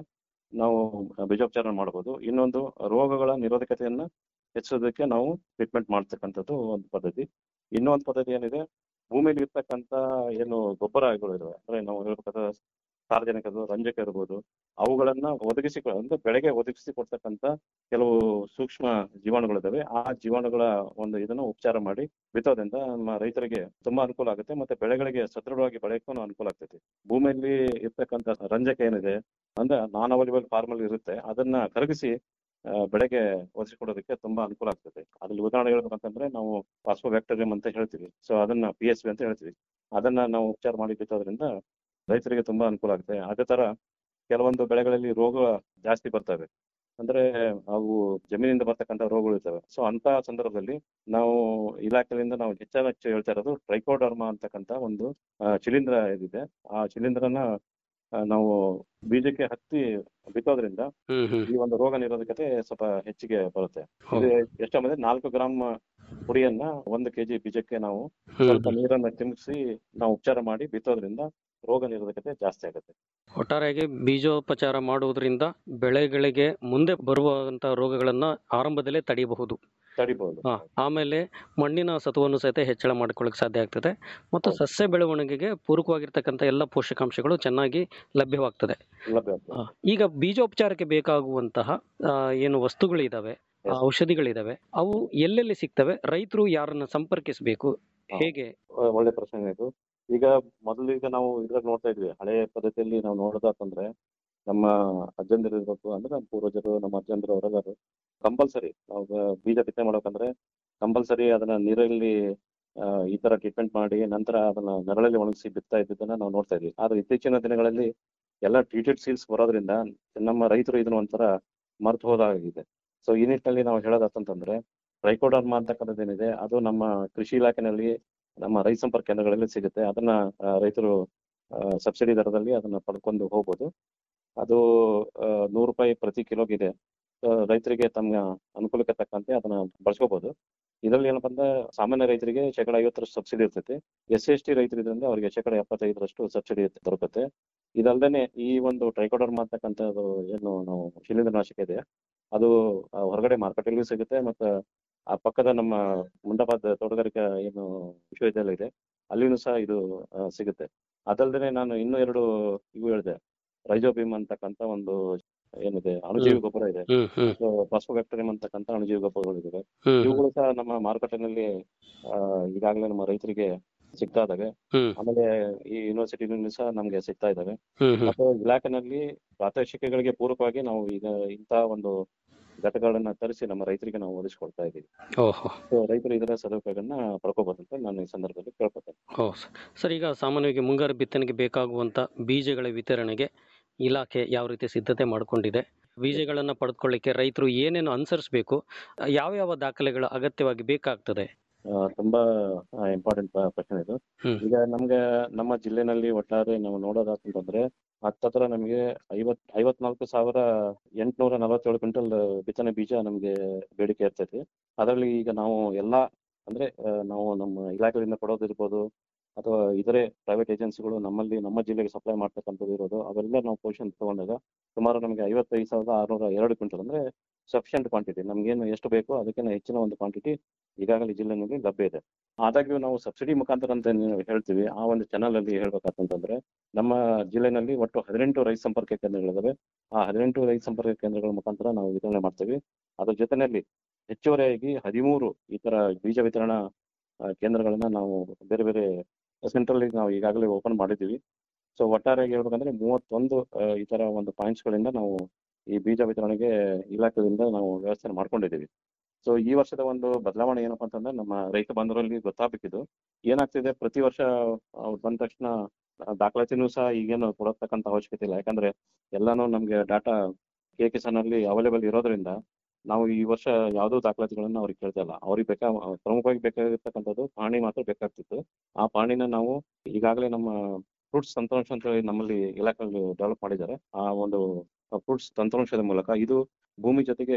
ನಾವು ಬೀಜೋಪಚಾರ ಮಾಡಬಹುದು ಇನ್ನೊಂದು ರೋಗಗಳ ನಿರೋಧಕತೆಯನ್ನ ಹೆಚ್ಚಿಸೋದಕ್ಕೆ ನಾವು ಟ್ರೀಟ್ಮೆಂಟ್ ಮಾಡ್ತಕ್ಕಂಥದ್ದು ಒಂದು ಪದ್ಧತಿ ಇನ್ನೊಂದು ಪದ್ಧತಿ ಏನಿದೆ ಭೂಮಿಯಲ್ಲಿ ಇರ್ತಕ್ಕಂಥ ಏನು ಗೊಬ್ಬರಗಳು ಇದಾವೆ ಅಂದ್ರೆ ನಾವು ಹೇಳ್ಬೇಕಾದ್ರೆ ಸಾರ್ವಜನಿಕರು ರಂಜಕ ಇರ್ಬೋದು ಅವುಗಳನ್ನ ಒದಗಿಸಿ ಅಂದ್ರೆ ಬೆಳೆಗೆ ಒದಗಿಸಿ ಕೊಡ್ತಕ್ಕಂಥ ಕೆಲವು ಸೂಕ್ಷ್ಮ ಜೀವಾಣುಗಳಿದಾವೆ ಆ ಜೀವಾಣುಗಳ ಒಂದು ಇದನ್ನ ಉಪಚಾರ ಮಾಡಿ ಬಿತ್ತೋದ್ರಿಂದ ನಮ್ಮ ರೈತರಿಗೆ ತುಂಬಾ ಅನುಕೂಲ ಆಗುತ್ತೆ ಮತ್ತೆ ಬೆಳೆಗಳಿಗೆ ಸದೃಢವಾಗಿ ಬೆಳೆಯಕ್ಕೂ ಅನುಕೂಲ ಆಗ್ತೈತಿ ಭೂಮಿಯಲ್ಲಿ ಇರ್ತಕ್ಕಂಥ ರಂಜಕ ಏನಿದೆ ಅಂದ್ರೆ ನಾನ್ ಅವೈಲೇಬಲ್ ಫಾರ್ಮ್ ಅಲ್ಲಿ ಇರುತ್ತೆ ಅದನ್ನ ಕರಗಿಸಿ ಆ, ಬೆಳೆಗೆ ಒದಗಿಸಿಕೊಡೋದಕ್ಕೆ ತುಂಬಾ ಅನುಕೂಲ ಆಗ್ತದೆ ಅದ್ರಲ್ಲಿ ಉದಾಹರಣೆ ಹೇಳ್ಬೇಕಂತಂದ್ರೆ ನಾವು ಪಾಸ್ಫೋಬ್ಯಾಕ್ಟೀರಿಯಂ ಅಂತ ಹೇಳ್ತೀವಿ ಸೊ ಅದನ್ನ ಪಿ ಎಸ್ ಬಿ ಅಂತ ಹೇಳ್ತೀವಿ ಅದನ್ನ ನಾವು ಉಪಚಾರ ಮಾಡಿ ಬಿತ್ತೋದ್ರಿಂದ ರೈತರಿಗೆ ತುಂಬಾ ಅನುಕೂಲ ಆಗುತ್ತೆ ಅದೇ ತರ ಕೆಲವೊಂದು ಬೆಳೆಗಳಲ್ಲಿ ರೋಗ ಜಾಸ್ತಿ ಬರ್ತವೆ ಅಂದ್ರೆ ಅವು ಜಮೀನಿಂದ ಬರ್ತಕ್ಕಂಥ ರೋಗಗಳು ಇರ್ತವೆ ಸೊ ಅಂತ ಸಂದರ್ಭದಲ್ಲಿ ನಾವು ಇಲಾಖೆಯಿಂದ ನಾವು ಹೆಚ್ಚಾನ ಹೆಚ್ಚು ಹೇಳ್ತಾ ಇರೋದು ಟ್ರೈಕೋಡರ್ಮಾ ಅಂತಕ್ಕಂಥ ಒಂದು ಆ, ಶಿಲೀಂಧ್ರ ಇದಿದೆ ಆ ಶಿಲೀಂಧ್ರನ ಆ, ನಾವು ಬೀಜಕ್ಕೆ ಹತ್ತಿ ಬಿತ್ತೋದ್ರಿಂದ ಹ್ಮ್ ಹ್ಮ್ ಈ ಒಂದು ರೋಗ ನಿರೋಧಕತೆ ಸ್ವಲ್ಪ ಹೆಚ್ಚಿಗೆ ಬರುತ್ತೆ ಹೌದು. ಇದು ಎಷ್ಟಂದ್ರೆ ನಾಲ್ಕು ಗ್ರಾಮ್ ಪುಡಿಯನ್ನ ಒಂದು ಕೆಜಿ ಬೀಜಕ್ಕೆ ನಾವು ಹ್ಮ್ ಸ್ವಲ್ಪ ಹ್ಮ್. ನೀರನ್ನ ಚಿಮುಕಿಸಿ ನಾವು ಉಪಚಾರ ಮಾಡಿ ಬಿತ್ತೋದ್ರಿಂದ ರೋಗ ನಿರೋಧಕತೆ ಜಾಸ್ತಿ ಆಗುತ್ತೆ ಒಟ್ಟಾರೆಯಾಗಿ ಬೀಜೋಪಚಾರ ಮಾಡುವುದರಿಂದ ಬೆಳೆಗಳಿಗೆ ಮುಂದೆ ಬರುವಂತ ರೋಗಗಳನ್ನ ಆರಂಭದಲ್ಲೇ ತಡೆಯಬಹುದು ತಡಿಬಹುದು ಹಾ, ಆಮೇಲೆ ಮಣ್ಣಿನ ಸತ್ವವನ್ನು ಸಹಿತ ಹೆಚ್ಚಳ ಮಾಡಿಕೊಳ್ಳಕ್ಕೆ ಸಾಧ್ಯ ಆಗ್ತದೆ ಮತ್ತು ಸಸ್ಯ ಬೆಳವಣಿಗೆಗೆ ಪೂರಕವಾಗಿರ್ತಕ್ಕಂಥ ಎಲ್ಲ ಪೋಷಕಾಂಶಗಳು ಚೆನ್ನಾಗಿ ಲಭ್ಯವಾಗ್ತದೆ ಲಭ್ಯ ಆಗ್ತದೆ. ಆ, ಈಗ ಬೀಜೋಪಚಾರಕ್ಕೆ ಬೇಕಾಗುವಂತಹ ಆ, ಏನು ವಸ್ತುಗಳಿದಾವೆ ಆ, ಔಷಧಿಗಳಿದಾವೆ ಅವು ಎಲ್ಲೆಲ್ಲಿ ಸಿಗ್ತವೆ ರೈತರು ಯಾರನ್ನ ಸಂಪರ್ಕಿಸಬೇಕು ಹೇಗೆ ಒ- ಒಳ್ಳೆ ಪ್ರಶ್ನೆ ಇದು ಈಗ ಮೊದಲು ಈಗ ನಾವು ಇದ್ರಾಗ ನೋಡ್ತಾ ಇದ್ವಿ ಹಳೆ ಪದ್ಧತಿಯಲ್ಲಿ ನಾವು ನೋಡೋದಾತಂದ್ರೆ ನಮ್ಮ ಅಜ್ಜಂದಿರು ಇರ್ಬೇಕು ಅಂದ್ರೆ ನಮ್ಮ ಪೂರ್ವಜರು ನಮ್ಮ ಅಜ್ಜಂದಿರು ಅವರೆಲ್ಲರೂ ಕಂಪಲ್ಸರಿ ನಾವು ಬ- ಬೀಜ ಬಿತ್ತನೆ ಮಾಡ್ಬೇಕಂದ್ರೆ ಕಂಪಲ್ಸರಿ ಅದನ್ನ ನೀರಲ್ಲಿ ಆ, ಈ ತರ ಟ್ರೀಟ್ಮೆಂಟ್ ಮಾಡಿ ನಂತರ ಅದನ್ನ ನೆರಳಲ್ಲಿ ಒಣಗಿಸಿ ಬಿತ್ತಾ ಇದ್ದದನ್ನ ನಾವು ನೋಡ್ತಾ ಇದ್ವಿ ಆದ್ರೆ ಇತ್ತೀಚಿನ ದಿನಗಳಲ್ಲಿ ಎಲ್ಲ ಟ್ರೀಟೆಡ್ ಸೀಲ್ಸ್ ಬರೋದ್ರಿಂದ ನಮ್ಮ ರೈತರು ಇದನ್ನ ಒಂಥರ ಮರ್ತು ಹೋದಾಗಿದೆ ಸೊ ಈ ನಿಟ್ಟಿನಲ್ಲಿ ನಾವು ಹೇಳೋದಾತಂತಂದ್ರೆ ಟ್ರೈಕೋಡರ್ಮಾ ಅಂತಕ್ಕಂಥದ್ದು ಏನಿದೆ ಅದು ನಮ್ಮ ಕೃಷಿ ಇಲಾಖೆನಲ್ಲಿ ನಮ್ಮ ರೈತ ಸಂಪರ್ಕ ಕೇಂದ್ರಗಳಲ್ಲಿ ಸಿಗುತ್ತೆ ಅದನ್ನ ಆ, ರೈತರು ಸಬ್ಸಿಡಿ ದರದಲ್ಲಿ ಅದನ್ನ ಪಡ್ಕೊಂಡು ಹೋಗ್ಬೋದು ಅದು ಆ, ನೂರು ರೂಪಾಯಿ ಪ್ರತಿ ಕಿಲೋಗಿದೆ ಆ, ರೈತರಿಗೆ ತಮ್ಮ ಅನುಕೂಲಕ್ಕೆ ತಕ್ಕಂತೆ ಅದನ್ನ ಬಳಸ್ಕೋಬಹುದು ಇದರಲ್ಲಿ ಏನಪ್ಪಾ ಅಂದ್ರೆ ಸಾಮಾನ್ಯ ರೈತರಿಗೆ ಶೇಕಡ ಐವತ್ತರಷ್ಟು ಸಬ್ಸಿಡಿ ಇರ್ತೈತಿ ಎಸ್ ಸಿ ಎಸ್ ಟಿ ರೈತರಿದ್ರಿಂದ ಅವರಿಗೆ ಶೇಕಡ ಎಪ್ಪತ್ತೈದರಷ್ಟು ಸಬ್ಸಿಡಿ ದೊರಕುತ್ತೆ ಇದಲ್ದೇನೆ ಈ ಒಂದು ಟ್ರೈಕೋಡರ್ಮಾ ಅಂತಕ್ಕಂಥದ್ದು ಏನು ನಾವು ಶಿಲೀಂಧ್ರನಾಶಕ ಇದೆ ಅದು ಆ, ಹೊರಗಡೆ ಮಾರುಕಟ್ಟೆಯಲ್ಲೂ ಸಿಗುತ್ತೆ ಮತ್ತೆ ಆ ಪಕ್ಕದ ನಮ್ಮ ಮುಂಡಪಾದ ತೋಟಗಾರಿಕಾ ಏನು ವಿಶ್ವವಿದ್ಯಾಲಯ ಇದೆ ಅಲ್ಲಿನೂ ಸಹ ಇದು ಆ, ಸಿಗುತ್ತೆ ಅದಲ್ದೇನೆ ನಾನು ಇನ್ನೂ ಎರಡು ಇವು ಹೇಳಿದೆ ರೈಜೋಬಿಮ್ ಅಂತಕ್ಕಂಥ ಒಂದು ಏನಿದೆ ಅಣುಜೀವಿ ಹ್ಮ್. ಗೊಬ್ಬರ ಇದೆ ಹ್ಮ್ ಹ್ಮ್ ಫಾಸ್ಫೋಬ್ಯಾಕ್ಟೀರಿಯಂ ಅಂತಕ್ಕಂಥ ಅಣುಜೀವಿ ಗೊಬ್ಬರಗಳಿವೆ ಹ್ಮ್ ಇವುಗಳು ಸಹ ನಮ್ಮ ಮಾರುಕಟ್ಟೆನಲ್ಲಿ ಆ, ಈಗಾಗಲೇ ನಮ್ಮ ರೈತರಿಗೆ ಸಿಗ್ತಾ ಇದಾವೆ ಹ್ಮ್ ಆಮೇಲೆ ಈ ಯೂನಿವರ್ಸಿಟಿನಲ್ಲಿ ಸಹ ನಮ್ಗೆ ಸಿಗ್ತಾ ಇದಾವೆ ಹ್ಮ್ ಹ್ಮ್ ಮತ್ತೆ ಇಲಾಖೆನಲ್ಲಿ ಪ್ರಾತ್ಯಕ್ಷಿಕೆಗಳಿಗೆ ಪೂರಕವಾಗಿ ನಾವು ಈಗ ಇಂತಹ ಒಂದು ಘಟಕಗಳನ್ನ ತರಿಸಿ ನಮ್ಮ ರೈತರಿಗೆ ನಾವು ಒದಗಿಸ್ಕೊಡ್ತಾ ಇದ್ದೀವಿ ಓಹೋ ಸೊ ರೈತರು ಇದರ ಸದುಪಯೋಗವನ್ನ ಪಡ್ಕೋಬಹುದಂತ ನಾನು ಈ ಸಂದರ್ಭದಲ್ಲಿ ಕೇಳ್ಕೊತೇನೆ ಓ ಸ- ಸರ್ ಈಗ ಸಾಮಾನ್ಯವಾಗಿ ಮುಂಗಾರು ಬಿತ್ತನೆಗೆ ಬೇಕಾಗುವಂತ ಬೀಜಗಳ ವಿತರಣೆಗೆ ಇಲಾಖೆ ಯಾವ ರೀತಿ ಸಿದ್ಧತೆ ಮಾಡಿಕೊಂಡಿದೆ ಬೀಜಗಳನ್ನು ಪಡೆದುಕೊಳ್ಳಿಕ್ಕೆ ರೈತರು ಏನೇನು ಅನುಸರಿಸಬೇಕು ಯಾವ ಯಾವ ದಾಖಲೆಗಳು ಅಗತ್ಯವಾಗಿ ಬೇಕಾಗ್ತದೆ ಆ, ತುಂಬಾ ಇಂಪಾರ್ಟೆಂಟ್ ಪ್ರಶ್ನೆ ಇದು ಹ್ಮ್. ಈಗ ನಮ್ಗೆ ನಮ್ಮ ಜಿಲ್ಲೆನಲ್ಲಿ ಒಟ್ಟಾರೆ ನಾವು ನೋಡೋದಾತಂತಂದ್ರೆ ಹತ್ತತ್ರ ನಮಗೆ ಐವತ್ ಐವತ್ನಾಲ್ಕು ಸಾವಿರ ಎಂಟ್ನೂರ ನಲವತ್ತೇಳು ಕ್ವಿಂಟಲ್ ಬಿತ್ತನೆ ಬೀಜ ನಮ್ಗೆ ಬೇಡಿಕೆ ಇರ್ತೈತಿ ಅದರಲ್ಲಿ ಈಗ ನಾವು ಎಲ್ಲಾ ಅಂದ್ರೆ ಆ, ನಾವು ನಮ್ಮ ಇಲಾಖೆಯಿಂದ ಕೊಡೋದಿರ್ಬೋದು ಅಥವಾ ಇತರೆ ಪ್ರೈವೇಟ್ ಏಜೆನ್ಸಿಗಳು ನಮ್ಮಲ್ಲಿ ನಮ್ಮ ಜಿಲ್ಲೆಗೆ ಸಪ್ಲೈ ಮಾಡ್ತಕ್ಕಂಥದ್ದು ಇರೋದು ಅವೆಲ್ಲ ನಾವು ಪೊಸಿಷನ್ ತಗೊಂಡಾಗ ಸುಮಾರು ನಮಗೆ ಐವತ್ತೈದು ಸಾವಿರದ ಆರುನೂರ ಎರಡು ಕ್ವಿಂಟಲ್ ಅಂದ್ರೆ ಸಫಿಷಿಯಂಟ್ ಕ್ವಾಂಟಿಟಿ ನಮ್ಗೇನು ಎಷ್ಟು ಬೇಕೋ ಅದಕ್ಕಿಂತ ಹೆಚ್ಚಿನ ಒಂದು ಕ್ವಾಂಟಿಟಿ ಈಗಾಗಲೇ ಜಿಲ್ಲೆನಲ್ಲಿ ಲಭ್ಯ ಇದೆ ಆದಾಗ್ಯೂ ನಾವು ಸಬ್ಸಿಡಿ ಮುಖಾಂತರ ಅಂತ ಏನು ಹೇಳ್ತೀವಿ ಆ ಒಂದು ಚಾನಲ್ ಅಲ್ಲಿ ಹೇಳ್ಬೇಕಂತಂದ್ರೆ ನಮ್ಮ ಜಿಲ್ಲೆನಲ್ಲಿ ಒಟ್ಟು ಹದಿನೆಂಟು ರೈತ ಸಂಪರ್ಕ ಕೇಂದ್ರಗಳಿದಾವೆ ಆ ಹದಿನೆಂಟು ರೈತ ಸಂಪರ್ಕ ಕೇಂದ್ರಗಳ ಮುಖಾಂತರ ನಾವು ವಿತರಣೆ ಮಾಡ್ತೀವಿ ಅದ್ರ ಜೊತೆನಲ್ಲಿ ಹೆಚ್ಚುವರಿಯಾಗಿ ಹದಿಮೂರು ಈ ತರ ಬೀಜ ವಿತರಣಾ ಆ, ಕೇಂದ್ರಗಳನ್ನ ನಾವು ಬೇರೆ ಬೇರೆ ಸೆಂಟ್ರಲ್ ನಾವು ಈಗಾಗಲೇ ಓಪನ್ ಮಾಡಿದ್ದೀವಿ ಸೊ ಒಟ್ಟಾರೆಯಾಗಿ ಹೇಳ್ಬೇಕಂದ್ರೆ ಮೂವತ್ತೊಂದು ಆ, ಈ ತರ ಒಂದು ಪಾಯಿಂಟ್ಸ್ ಗಳಿಂದ ನಾವು ಈ ಬೀಜ ವಿತರಣೆಗೆ ಇಲಾಖೆಯಿಂದ ನಾವು ವ್ಯವಸ್ಥೆ ಮಾಡ್ಕೊಂಡಿದ್ದೀವಿ ಸೊ ಈ ವರ್ಷದ ಒಂದು ಬದಲಾವಣೆ ಏನಪ್ಪಾ ಅಂತಂದ್ರೆ ನಮ್ಮ ರೈತ ಬಾಂಧವರಲ್ಲಿ ಗೊತ್ತಾಗಬೇಕಿದ್ದು ಏನಾಗ್ತಿದೆ ಪ್ರತಿ ವರ್ಷ ಅವ್ರು ಬಂದ ತಕ್ಷಣ ಆ, ದಾಖಲಾತಿನೂ ಸಹ ಈಗೇನು ಕೊಡತಕ್ಕಂತ ಅವಶ್ಯಕತೆ ಇಲ್ಲ ಯಾಕಂದ್ರೆ ಎಲ್ಲಾನು ನಮ್ಗೆ ಡಾಟಾ ಕೆ ಕಿಸಾನ್ ಅಲ್ಲಿ ಅವೈಲೇಬಲ್ ಇರೋದ್ರಿಂದ ನಾವು ಈ ವರ್ಷ ಯಾವುದೋ ದಾಖಲಾತಿಗಳನ್ನ ಅವ್ರಿಗೆ ಕೇಳ್ತಾ ಇಲ್ಲ ಅವ್ರಿಗೆ ಬೇಕಾ ಪ್ರಮುಖವಾಗಿ ಬೇಕಾಗಿರ್ತಕ್ಕಂಥದ್ದು ಪಾಣಿ ಮಾತ್ರ ಬೇಕಾಗ್ತಿತ್ತು ಆ ಪಾಣಿನ ನಾವು ಈಗಾಗಲೇ ನಮ್ಮ ಫ್ರೂಟ್ಸ್ ತಂತ್ರಾಂಶ ಅಂತ ಹೇಳಿ ನಮ್ಮಲ್ಲಿ ಇಲಾಖೆಯಲ್ಲಿ ಡೆವಲಪ್ ಮಾಡಿದ್ದಾರೆ ಆ ಒಂದು ಫ್ರೂಟ್ಸ್ ತಂತ್ರಾಂಶದ ಮೂಲಕ ಇದು ಭೂಮಿ ಜೊತೆಗೆ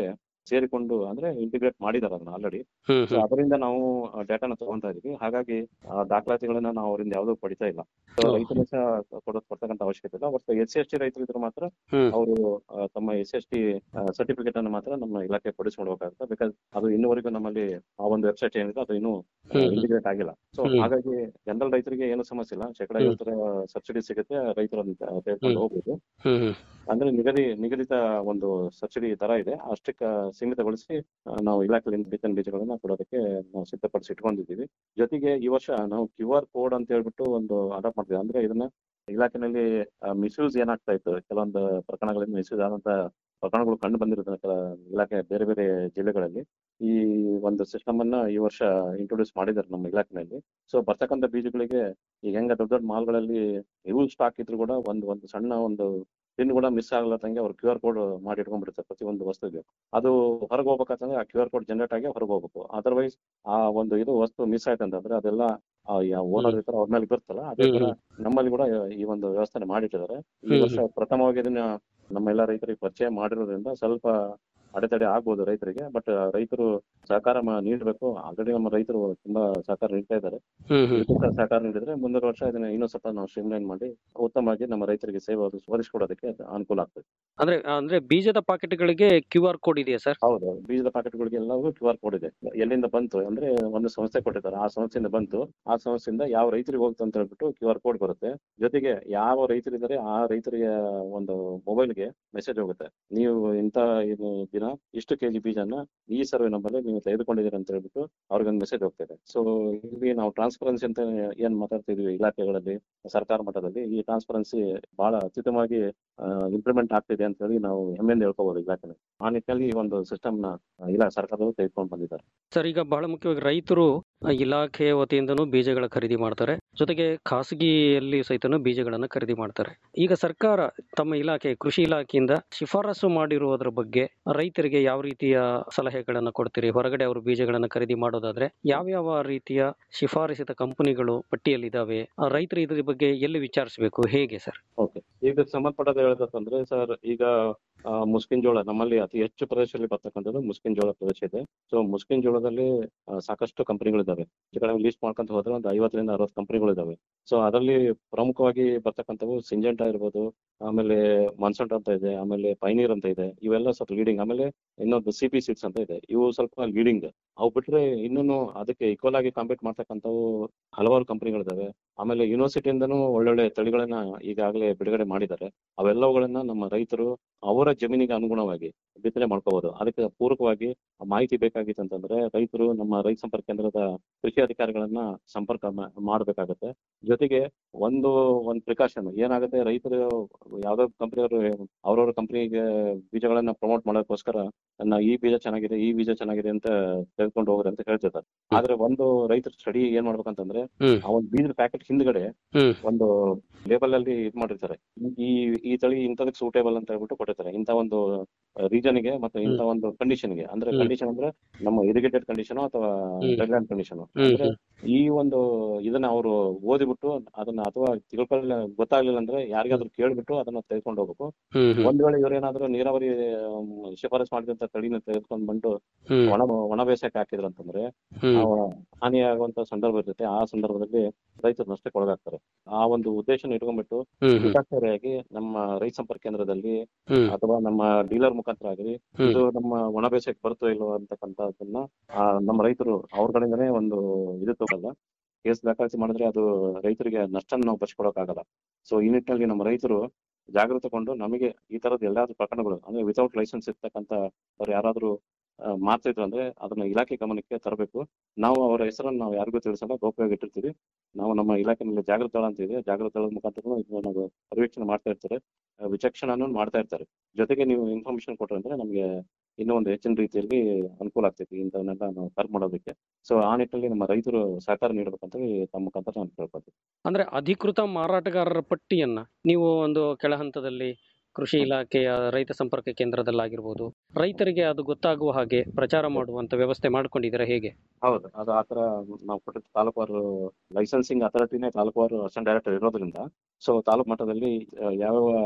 ಸೇರಿಕೊಂಡು ಅಂದ್ರೆ ಇಂಟಿಗ್ರೇಟ್ ಮಾಡಿದಾರೆ ಅದನ್ನ ಆಲ್ರೆಡಿ ಹ್ಮ್ ಸೊ ಅದರಿಂದ ನಾವು ಡೇಟಾನ ತಗೊಂತಾ ಇದೀವಿ ಹಾಗಾಗಿ ಆ ದಾಖಲಾತಿಗಳನ್ನ ನಾವು ಅವರಿಂದ ಯಾವ್ದು ಪಡಿತಾ ಇಲ್ಲ ಸೊ ಓ. ರೈತರು ಸಹ ಕೊಡೋದ್ ಕೊಡ್ತಕ್ಕಂತ ಅವಶ್ಯಕತೆ ಇಲ್ಲ ಒಟ್ಟು ಎಸ್ ಸಿ ಎಸ್ ಟಿ ರೈತರು ಇದ್ರೆ ಮಾತ್ರ ಹ್ಮ್ ಅವರು ತಮ್ಮ ಎಸ್ ಎಸ್ ಟಿ ಸರ್ಟಿಫಿಕೇಟ್ ಅನ್ನು ಮಾತ್ರ ನಮ್ಮ ಇಲಾಖೆ ಪಡಿಸ್ಕೊಡ್ಬೇಕಾಗುತ್ತೆ ಬಿಕಾಸ್ ಅದು ಇನ್ನುವರೆಗೂ ನಮ್ಮಲ್ಲಿ ಆ ಒಂದು ವೆಬ್ಸೈಟ್ ಏನಿದೆ ಅದು ಇನ್ನೂ ಹ್ಮ್ ಹ್ಮ್. ಇಂಟಿಗ್ರೇಟ್ ಆಗಿಲ್ಲ ಸೊ ಹ್ಮ್. ಹಾಗಾಗಿ ಜನರಲ್ ರೈತರಿಗೆ ಏನು ಸಮಸ್ಯೆ ಇಲ್ಲ ಶೇಕಡ ಹ್ಮ್. ಐವತ್ತರ ಸಬ್ಸಿಡಿ ಸಿಗುತ್ತೆ ರೈತರು ಅದನ್ನ ತೆಗೆದುಕೊಂಡು ಹ್ಮ್. ಹೋಗ್ಬೋದು ಹ್ಮ್ ಹ್ಮ್ ಅಂದ್ರೆ ನಿಗದಿ ನಿಗದಿತ ಒಂದು ಸಬ್ಸಿಡಿ ದರ ಇದೆ ಅಷ್ಟಕ್ಕೆ ಸೀಮಿತಗೊಳಿಸಿ ಆ, ನಾವು ಇಲಾಖೆಯಿಂದ ಬಿತ್ತನೆ ಬೀಜಗಳನ್ನ ಕೊಡೋದಕ್ಕೆ ನಾವು ಸಿದ್ಧಪಡಿಸಿ ಇಟ್ಕೊಂಡಿದ್ದೀವಿ ಜೊತೆಗೆ ಈ ವರ್ಷ ನಾವು ಕ್ಯೂ ಆರ್ ಕೋಡ್ ಅಂತ ಹೇಳ್ಬಿಟ್ಟು ಒಂದು ಅಡಾಪ್ಟ್ ಮಾಡ್ತೀವಿ ಅಂದ್ರೆ ಇದನ್ನ ಇಲಾಖೆನಲ್ಲಿ ಮಿಸ್ಯೂಸ್ ಏನಾಗ್ತಾ ಇತ್ತು ಕೆಲವೊಂದು ಪ್ರಕರಣಗಳಲ್ಲಿ ಮಿಸ್ಯೂಸ್ ಆದಂತ ಪ್ರಕರಣಗಳು ಕಂಡು ಬಂದಿರೋದನ್ನ ಕೆಲ ಇಲಾಖೆ ಬೇರೆ ಬೇರೆ ಜಿಲ್ಲೆಗಳಲ್ಲಿ ಈ ಒಂದು ಸಿಸ್ಟಮ್ ಅನ್ನ ಈ ವರ್ಷ ಇಂಟ್ರೊಡ್ಯೂಸ್ ಮಾಡಿದ್ದಾರೆ ನಮ್ಮ ಇಲಾಖೆನಲ್ಲಿ ಸೊ ಬರ್ತಕ್ಕಂಥ ಬೀಜಗಳಿಗೆ ಈಗ ಹೆಂಗ ದೊಡ್ಡ ದೊಡ್ಡ ಮಾಲ್ಗಳಲ್ಲಿ ಇವು ಸ್ಟಾಕ್ ಇದ್ರು ಕೂಡ ಒಂದು ಒಂದು ಸಣ್ಣ ಒಂದು ಪಿನ್ ಕೂಡ ಮಿಸ್ ಆಗಲಾರ್ದಂಗೆ ಅವ್ರು ಕ್ಯೂ ಆರ್ ಕೋಡ್ ಮಾಡಿ ಇಟ್ಕೊಂಡ್ಬಿಡ್ತಾರೆ ಪ್ರತಿಯೊಂದು ವಸ್ತುಗೆ ಅದು ಹೊರಗೆ ಹೋಗ್ಬೇಕಂತಂದ್ರೆ ಆ ಕ್ಯೂ ಆರ್ ಕೋಡ್ ಜನರೇಟ್ ಆಗಿ ಹೊರಗೆ ಹೋಗ್ಬೇಕು ಅದರ್ವೈಸ್ ಆ ಒಂದು ಇದು ವಸ್ತು ಮಿಸ್ ಆಯ್ತು ಅಂತಂದ್ರೆ ಅದೆಲ್ಲ ಓನರ್ ಇರ್ತಾರೆ ಅವ್ರ ಮೇಲೆ ಬರ್ತಲ್ಲ ಅದೇ ತರ ನಮ್ಮಲ್ಲಿ ಕೂಡ ಈ ಒಂದು ವ್ಯವಸ್ಥೆ ಮಾಡಿಟ್ಟಿದ್ದಾರೆ ಈ ವರ್ಷ ಪ್ರಥಮವಾಗಿ ಇದನ್ನ ನಮ್ಮ ಎಲ್ಲ ರೈತರಿಗೆ ಪರಿಚಯ ಮಾಡಿರೋದ್ರಿಂದ ಸ್ವಲ್ಪ ಅಡೆತಡೆ ಆಗ್ಬೋದು ರೈತರಿಗೆ ಬಟ್ ರೈತರು ಸಹಕಾರ ಮ- ನೀಡ್ಬೇಕು ಆಲ್ರೆಡಿ ನಮ್ಮ ರೈತರು ತುಂಬಾ ಸಹಕಾರ ನೀಡ್ತಾ ಇದ್ದಾರೆ ಹ್ಮ್ ಹ್ಮ್ ಇದಕ್ಕೆ ಸಹಕಾರ ನೀಡಿದ್ರೆ ಮುಂದಿನ ವರ್ಷ ಇದನ್ನ ಇನ್ನೂ ಸ್ವಲ್ಪ ನಾವು ಸ್ಟ್ರೀಮ್ಲೈನ್ ಮಾಡಿ ಉತ್ತಮವಾಗಿ ನಮ್ಮ ರೈತರಿಗೆ ಸೇವೆ ಒದಗಿಸ್- ಒದಗಿಸ್ಕೊಡೋದಕ್ಕೆ ಅದು ಅನುಕೂಲ ಆಗ್ತದೆ ಅಂದ್ರೆ ಅಂದ್ರೆ ಬೀಜದ ಪಾಕೆಟ್ಗಳಿಗೆ ಕ್ಯೂ ಆರ್ ಕೋಡ್ ಇದೆಯಾ ಸರ್ ಹೌದು ಬೀಜದ ಪ್ಯಾಕೆಟ್ಗಳಿಗೆ ಎಲ್ಲವೂ ಕ್ಯೂ ಆರ್ ಕೋಡ್ ಇದೆ ಎಲ್ಲಿಂದ ಬಂತು ಅಂದ್ರೆ ಒಂದು ಸಂಸ್ಥೆ ಕೊಟ್ಟಿದ್ದಾರೆ ಆ ಸಂಸ್ಥೆಯಿಂದ ಬಂತು ಆ ಸಂಸ್ಥೆಯಿಂದ ಯಾವ ರೈತರಿಗೆ ಹೋಗ್ತು ಅಂತ ಹೇಳ್ಬಿಟ್ಟು ಕ್ಯೂ ಆರ್ ಕೋಡ್ ಬರುತ್ತೆ ಜೊತೆಗೆ ಯಾವ ರೈತರಿದ್ದಾರೆ ಆ ರೈತರಿಗೆ ಒಂದು ಮೊಬೈಲ್ಗೆ ಮೆಸೇಜ್ ಹೋಗುತ್ತೆ ನೀವು ಇಂತ ಇದು ದಿನ ಇಷ್ಟು ಕೆಜಿ ಬೀಜನ ಈ ಸರ್ವೆ ನಂಬರ್ ನೀವು ತೆಗೆದುಕೊಂಡಿದ್ದೀರಿ ಅಂತ ಹೇಳ್ಬಿಟ್ಟು ಅವ್ರಿಗೆ ಒಂದು ಮೆಸೇಜ್ ಹೋಗ್ತಿದೆ ಸೊ ಇಲ್ಲಿ ನಾವು ಟ್ರಾನ್ಸ್ಪರೆನ್ಸಿ ಅಂತ ಏನ್ ಮಾತಾಡ್ತಿದ್ವಿ ಇಲಾಖೆಗಳಲ್ಲಿ ಸರ್ಕಾರ ಮಟ್ಟದಲ್ಲಿ ಈ ಟ್ರಾನ್ಸ್ಪರೆನ್ಸಿ ಬಹಳ ಅತ್ಯುತ್ತಮವಾಗಿ ಇಂಪ್ಲಿಮೆಂಟ್ ಆಗ್ತಿದೆ ಅಂತ ಹೇಳಿ ನಾವು ಹೆಮ್ಮೆಯಿಂದ ಹೇಳ್ಕೋಬಹುದು ಇಲಾಖೆ ಆ ನಿಟ್ಟಿನಲ್ಲಿ ಈ ಒಂದು ಸಿಸ್ಟಮ್ ನ ಇಲ್ಲ ಸರ್ಕಾರದವರು ತೆಗೆದುಕೊಂಡು ಬಂದಿದ್ದಾರೆ ಸರ್ ಈಗ ಬಹಳ ಮುಖ್ಯವಾಗಿ ರೈತರು ಆ, ಇಲಾಖೆ ವತಿಯಿಂದನೂ ಬೀಜಗಳ ಖರೀದಿ ಮಾಡ್ತಾರೆ ಜೊತೆಗೆ ಖಾಸಗಿಯಲ್ಲಿ ಸಹಿತನೂ ಬೀಜಗಳನ್ನ ಖರೀದಿ ಮಾಡ್ತಾರೆ ಈಗ ಸರ್ಕಾರ ತಮ್ಮ ಇಲಾಖೆ ಕೃಷಿ ಇಲಾಖೆಯಿಂದ ಶಿಫಾರಸು ಮಾಡಿರುವುದರ ಬಗ್ಗೆ ರೈತರಿಗೆ ಯಾವ ರೀತಿಯ ಸಲಹೆಗಳನ್ನ ಕೊಡ್ತೀರಿ ಹೊರಗಡೆ ಅವರು ಬೀಜಗಳನ್ನ ಖರೀದಿ ಮಾಡೋದಾದ್ರೆ ಯಾವ್ಯಾವ ರೀತಿಯ ಶಿಫಾರಸಿತ ಕಂಪನಿಗಳು ಪಟ್ಟಿಯಲ್ಲಿದ್ದಾವೆ ಆ, ರೈತರು ಇದ್ರ ಬಗ್ಗೆ ಎಲ್ಲಿ ವಿಚಾರಿಸಬೇಕು ಹೇಗೆ ಸರ್ ಓಕೆ ಇದಕ್ಕೆ ಸಂಬಂಧಪಟ್ಟದ ಹೇಳಬೇಕಂದ್ರೆ ಸರ್ ಈಗ ಆ, ಮುಸ್ಕಿನ್ ಜೋಳ ನಮ್ಮಲ್ಲಿ ಅತಿ ಹೆಚ್ಚು ಪ್ರದೇಶದಲ್ಲಿ ಬರ್ತಕ್ಕಂಥದ್ದು ಮುಸ್ಕಿನ್ ಜೋಳ ಪ್ರದೇಶ ಇದೆ ಸೊ ಮುಸ್ಕಿನ್ ಜೋಳದಲ್ಲಿ ಆ, ಸಾಕಷ್ಟು ಕಂಪನಿಗಳಿದ್ದಾವೆ ಈ ಕಡೆ ಲೀಸ್ಟ್ ಮಾಡ್ಕೊಂತ ಹೋದ್ರೆ ಒಂದು ಐವತ್ತರಿಂದ ಅರವತ್ತು ಕಂಪನಿಗಳಿದ್ದಾವೆ ಸೊ ಅದರಲ್ಲಿ ಪ್ರಮುಖವಾಗಿ ಬರ್ತಕ್ಕಂಥವು ಸಿಂಜೆಂಟಾ ಇರ್ಬೋದು ಆಮೇಲೆ ಮಾನ್ಸಂಟ್ ಅಂತ ಇದೆ ಆಮೇಲೆ ಪೈನೀರ್ ಅಂತ ಇದೆ ಇವೆಲ್ಲ ಸ್ವಲ್ಪ ಲೀಡಿಂಗ್ ಆಮೇಲೆ ಇನ್ನೊಂದು ಸಿ ಪಿ ಸಿಕ್ಸ್ ಅಂತ ಇದೆ ಇವು ಸ್ವಲ್ಪ ಲೀಡಿಂಗ್ ಅವು ಬಿಟ್ರೆ ಇನ್ನೂ ಅದಕ್ಕೆ ಈಕ್ವಲ್ ಆಗಿ ಕಾಂಪೀಟ್ ಮಾಡ್ತಕ್ಕಂಥವು ಹಲವಾರು ಕಂಪನಿಗಳಿದಾವೆ ಆಮೇಲೆ ಯೂನಿವರ್ಸಿಟಿಯಿಂದನೂ ಒಳ್ಳೊಳ್ಳೆ ತಳಿಗಳನ್ನ ಈಗಾಗಲೇ ಬಿಡುಗಡೆ ಮಾಡಿದ್ದಾರೆ ಅವೆಲ್ಲವುಗಳನ್ನ ನಮ್ಮ ರೈತರು ಅವರ ಜಮೀನಿಗೆ ಅನುಗುಣವಾಗಿ ಬಿತ್ತನೆ ಮಾಡ್ಕೋಬಹುದು ಅದಕ್ಕೆ ಪೂರಕವಾಗಿ ಮಾಹಿತಿ ಬೇಕಾಗಿತ್ತು ಅಂತಂದ್ರೆ ರೈತರು ನಮ್ಮ ರೈತ ಸಂಪರ್ಕ ಕೇಂದ್ರದ ಕೃಷಿ ಅಧಿಕಾರಿಗಳನ್ನ ಸಂಪರ್ಕ ಮಾ- ಮಾಡ್ಬೇಕಾಗತ್ತೆ ಜೊತೆಗೆ ಒಂದು ಒಂದು ಪ್ರಿಕಾಷನ್ ಏನಾಗುತ್ತೆ ರೈತರು ಯಾವ್ದೋ ಕಂಪನಿಯವರು ಅವ್ರವ್ರ ಕಂಪನಿಗೆ ಬೀಜಗಳನ್ನ ಪ್ರಮೋಟ್ ಮಾಡೋದಕ್ಕೋಸ್ಕರ ನನ್ನ ಈ ಬೀಜ ಚೆನ್ನಾಗಿದೆ ಈ ಬೀಜ ಚೆನ್ನಾಗಿದೆ ಅಂತ ತೆಗೆದುಕೊಂಡು ಹೋಗ್ರಿ ಅಂತ ಹೇಳ್ತಿರ್ತಾರೆ ಆದ್ರೆ ಒಂದು ರೈತರ ಸ್ಟಡಿ ಏನ್ ಮಾಡ್ಬೇಕಂತಂದ್ರೆ ಹ್ಮ್. ಆ ಒಂದು ಬೀಜದ ಪ್ಯಾಕೆಟ್ ಹಿಂದ್ಗಡೆ ಹ್ಮ್. ಒಂದು ಲೇಬಲ್ ಅಲ್ಲಿ ಇದ್ ಮಾಡಿರ್ತಾರೆ ಈ ಈ ತಳಿ ಇಂಥದಕ್ಕೆ ಸೂಟೇಬಲ್ ಅಂತ ಹೇಳ್ಬಿಟ್ಟು ಕೊಟ್ಟಿರ್ತಾರೆ ಇಂಥ ಒಂದು ರೀಜನ್ ಗೆ ಮತ್ತೆ ಇಂಥ ಒಂದು ಕಂಡೀಷನ್ ಗೆ ಅಂದ್ರೆ ಹ್ಮ್. ಕಂಡೀಷನ್ ಅಂದ್ರೆ ನಮ್ಮ ಇರಿಗೇಟೆಡ್ ಕಂಡೀಷನ್ ಅಥವಾ ಹ್ಮ್. ಡೆಡ್ಲ್ಯಾಂಡ್ ಕಂಡೀಷನ್ ಹ್ಮ್, ಅಂದ್ರೆ ಈ ಒಂದು ಇದನ್ನ ಅವರು ಓದಿಬಿಟ್ಟು ಅದನ್ನ ಅಥವಾ ತಿಳ್ಕೊಳ್ಳ ಗೊತ್ತಾಗ್ಲಿಲ್ಲ ಅಂದ್ರೆ ಯಾರಿಗಾದ್ರೂ ಕೇಳ್ಬಿಟ್ಟು ಅದನ್ನ ತೆಗೆದುಕೊಂಡು ಹೋಗ್ಬೇಕು ಹ್ಮ್ ಹ್ಮ್ ಒಂದ್ ವೇಳೆ ಇವ್ರೇನಾದ್ರೂ ನೀರಾವರಿ ಆಮ್, ಶಿಫಾರಸ್ ಮಾಡಿದಂತ ತಳಿನ ತೆಗೆದುಕೊಂಡು ಬಂದು ಹ್ಮ್ ಒಣ ಒಣ ಬೇಸಾಯಕ್ಕೆ ಹಾಕಿದ್ರು ಅಂತಂದ್ರೆ ಹ್ಮ್ ಆ ಹಾನಿಯಾಗುವಂತ ಸಂದರ್ಭ ಇರುತ್ತೆ ಆ ಸಂದರ್ಭದಲ್ಲಿ ರೈತರು ನಷ್ಟಕ್ಕೆ ಒಳಗಾಗ್ತಾರೆ ಆ ಒಂದು ಉದ್ದೇಶನ ಇಟ್ಕೊಂಡ್ಬಿಟ್ಟು ಹ್ಮ್ ಹ್ಮ್ ವಿಕಾಸಕಾರಿಯಾಗಿ ನಮ್ಮ ರೈತ ಸಂಪರ್ಕ ಕೇಂದ್ರದಲ್ಲಿ ಹ್ಮ್ ಅಥವಾ ನಮ್ಮ ಡೀಲರ್ ಮುಖಾಂತರ ಆಗಲಿ ಹ್ಮ್. ಇದು ನಮ್ಮ ಒಣ ಬೇಸಾಯಕ್ಕೆ ಬರುತ್ತೋ ಇಲ್ವೋ ಅಂತಕ್ಕಂಥದ್ದನ್ನ ಆ, ನಮ್ಮ ರೈತರು ಅವ್ರ ಕಡೆಯಿಂದನೇ ಒಂದು ಇದು ತಗೊಳ್ಳಲ್ಲ ಕೇಸ್ ದಾಖಲಾತಿ ಮಾಡಿದ್ರೆ ಅದು ರೈತರಿಗೆ ನಷ್ಟನ ನಾವು ಬರ್ಸ್ಕೊಡಕ್ಕಾಗಲ್ಲ ಸೊ ಈ ನಿಟ್ಟಿನಲ್ಲಿ ನಮ್ಮ ರೈತರು ಜಾಗೃತಗೊಂಡು ನಮಗೆ ಈ ತರದ ಎಲ್ಲಾದ್ರೂ ಪ್ರಕರಣಗಳು ಅಂದ್ರೆ ವಿತೌಟ್ ಲೈಸೆನ್ಸ್ ಇರ್ತಕ್ಕಂಥ ಅವ್ರು ಯಾರಾದ್ರೂ ಆ, ಮಾಡ್ತಿದ್ರು ಅಂದ್ರೆ ಅದನ್ನ ಇಲಾಖೆ ಗಮನಕ್ಕೆ ತರಬೇಕು ನಾವು ಅವರ ಹೆಸರನ್ನು ನಾವು ಯಾರಿಗೂ ತಿಳಿಸಲ್ಲ ಗೌಪ್ಯವಾಗಿ ಇಟ್ಟಿರ್ತೀವಿ ನಾವು ನಮ್ಮ ಇಲಾಖೆನಲ್ಲಿ ಜಾಗೃತ ದಳ ಅಂತ ಇದೆ ಜಾಗೃತ ದಳದ ಮುಖಾಂತರ ಇದನ್ನ ನಾವು ಪರಿವೀಕ್ಷಣೆ ಮಾಡ್ತಾ ಇರ್ತಾರೆ ಆ, ವಿಚಕ್ಷಣೆಯನ್ನು ಮಾಡ್ತಾ ಇರ್ತಾರೆ ಜೊತೆಗೆ ನೀವು ಇನ್ಫಾರ್ಮೇಶನ್ ಕೊಟ್ರೆ ಅಂದ್ರೆ ನಮಗೆ ಇನ್ನೂ ಒಂದು ಹೆಚ್ಚಿನ ರೀತಿಯಲ್ಲಿ ಅನುಕೂಲ ಆಗ್ತೈತಿ ಇಂಥವನ್ನೆಲ್ಲ ನಾವು ಕರ್ ಮಾಡೋದಕ್ಕೆ ಸೊ ಆ ನಿಟ್ಟಿನಲ್ಲಿ ನಮ್ಮ ರೈತರು ಸಹಕಾರ ನೀಡಬೇಕಂತ ತಮ್ಮ ಮುಖಾಂತರ ನಾನು ಕೇಳ್ಕೊತೀನಿ ಅಂದ್ರೆ ಅಧಿಕೃತ ಮಾರಾಟಗಾರರ ಪಟ್ಟಿಯನ್ನ ನೀವು ಒಂದು ಕೆಳ ಹಂತದಲ್ಲಿ ಕೃಷಿ ಇಲಾಖೆಯ ರೈತ ಸಂಪರ್ಕ ಕೇಂದ್ರದಲ್ಲಾಗಿರ್ಬೋದು ರೈತರಿಗೆ ಅದು ಗೊತ್ತಾಗುವ ಹಾಗೆ ಪ್ರಚಾರ ಮಾಡುವಂತ ವ್ಯವಸ್ಥೆ ಮಾಡ್ಕೊಂಡಿದ್ದೀರಾ ಹೇಗೆ ಹೌದು ಅದು ಆತರ ನಾವು ಕೊಟ್ಟಿದ್ದ ತಾಲೂಕುವಾರು ಲೈಸೆನ್ಸಿಂಗ್ ಅಥಾರಿಟಿನೇ ತಾಲೂಕುವಾರು ಅಸಿಸ್ಟೆಂಟ್ ಡೈರೆಕ್ಟರ್ ಇರೋದ್ರಿಂದ ಸೊ ತಾಲೂಕು ಮಟ್ಟದಲ್ಲಿ ಆ, ಯಾವ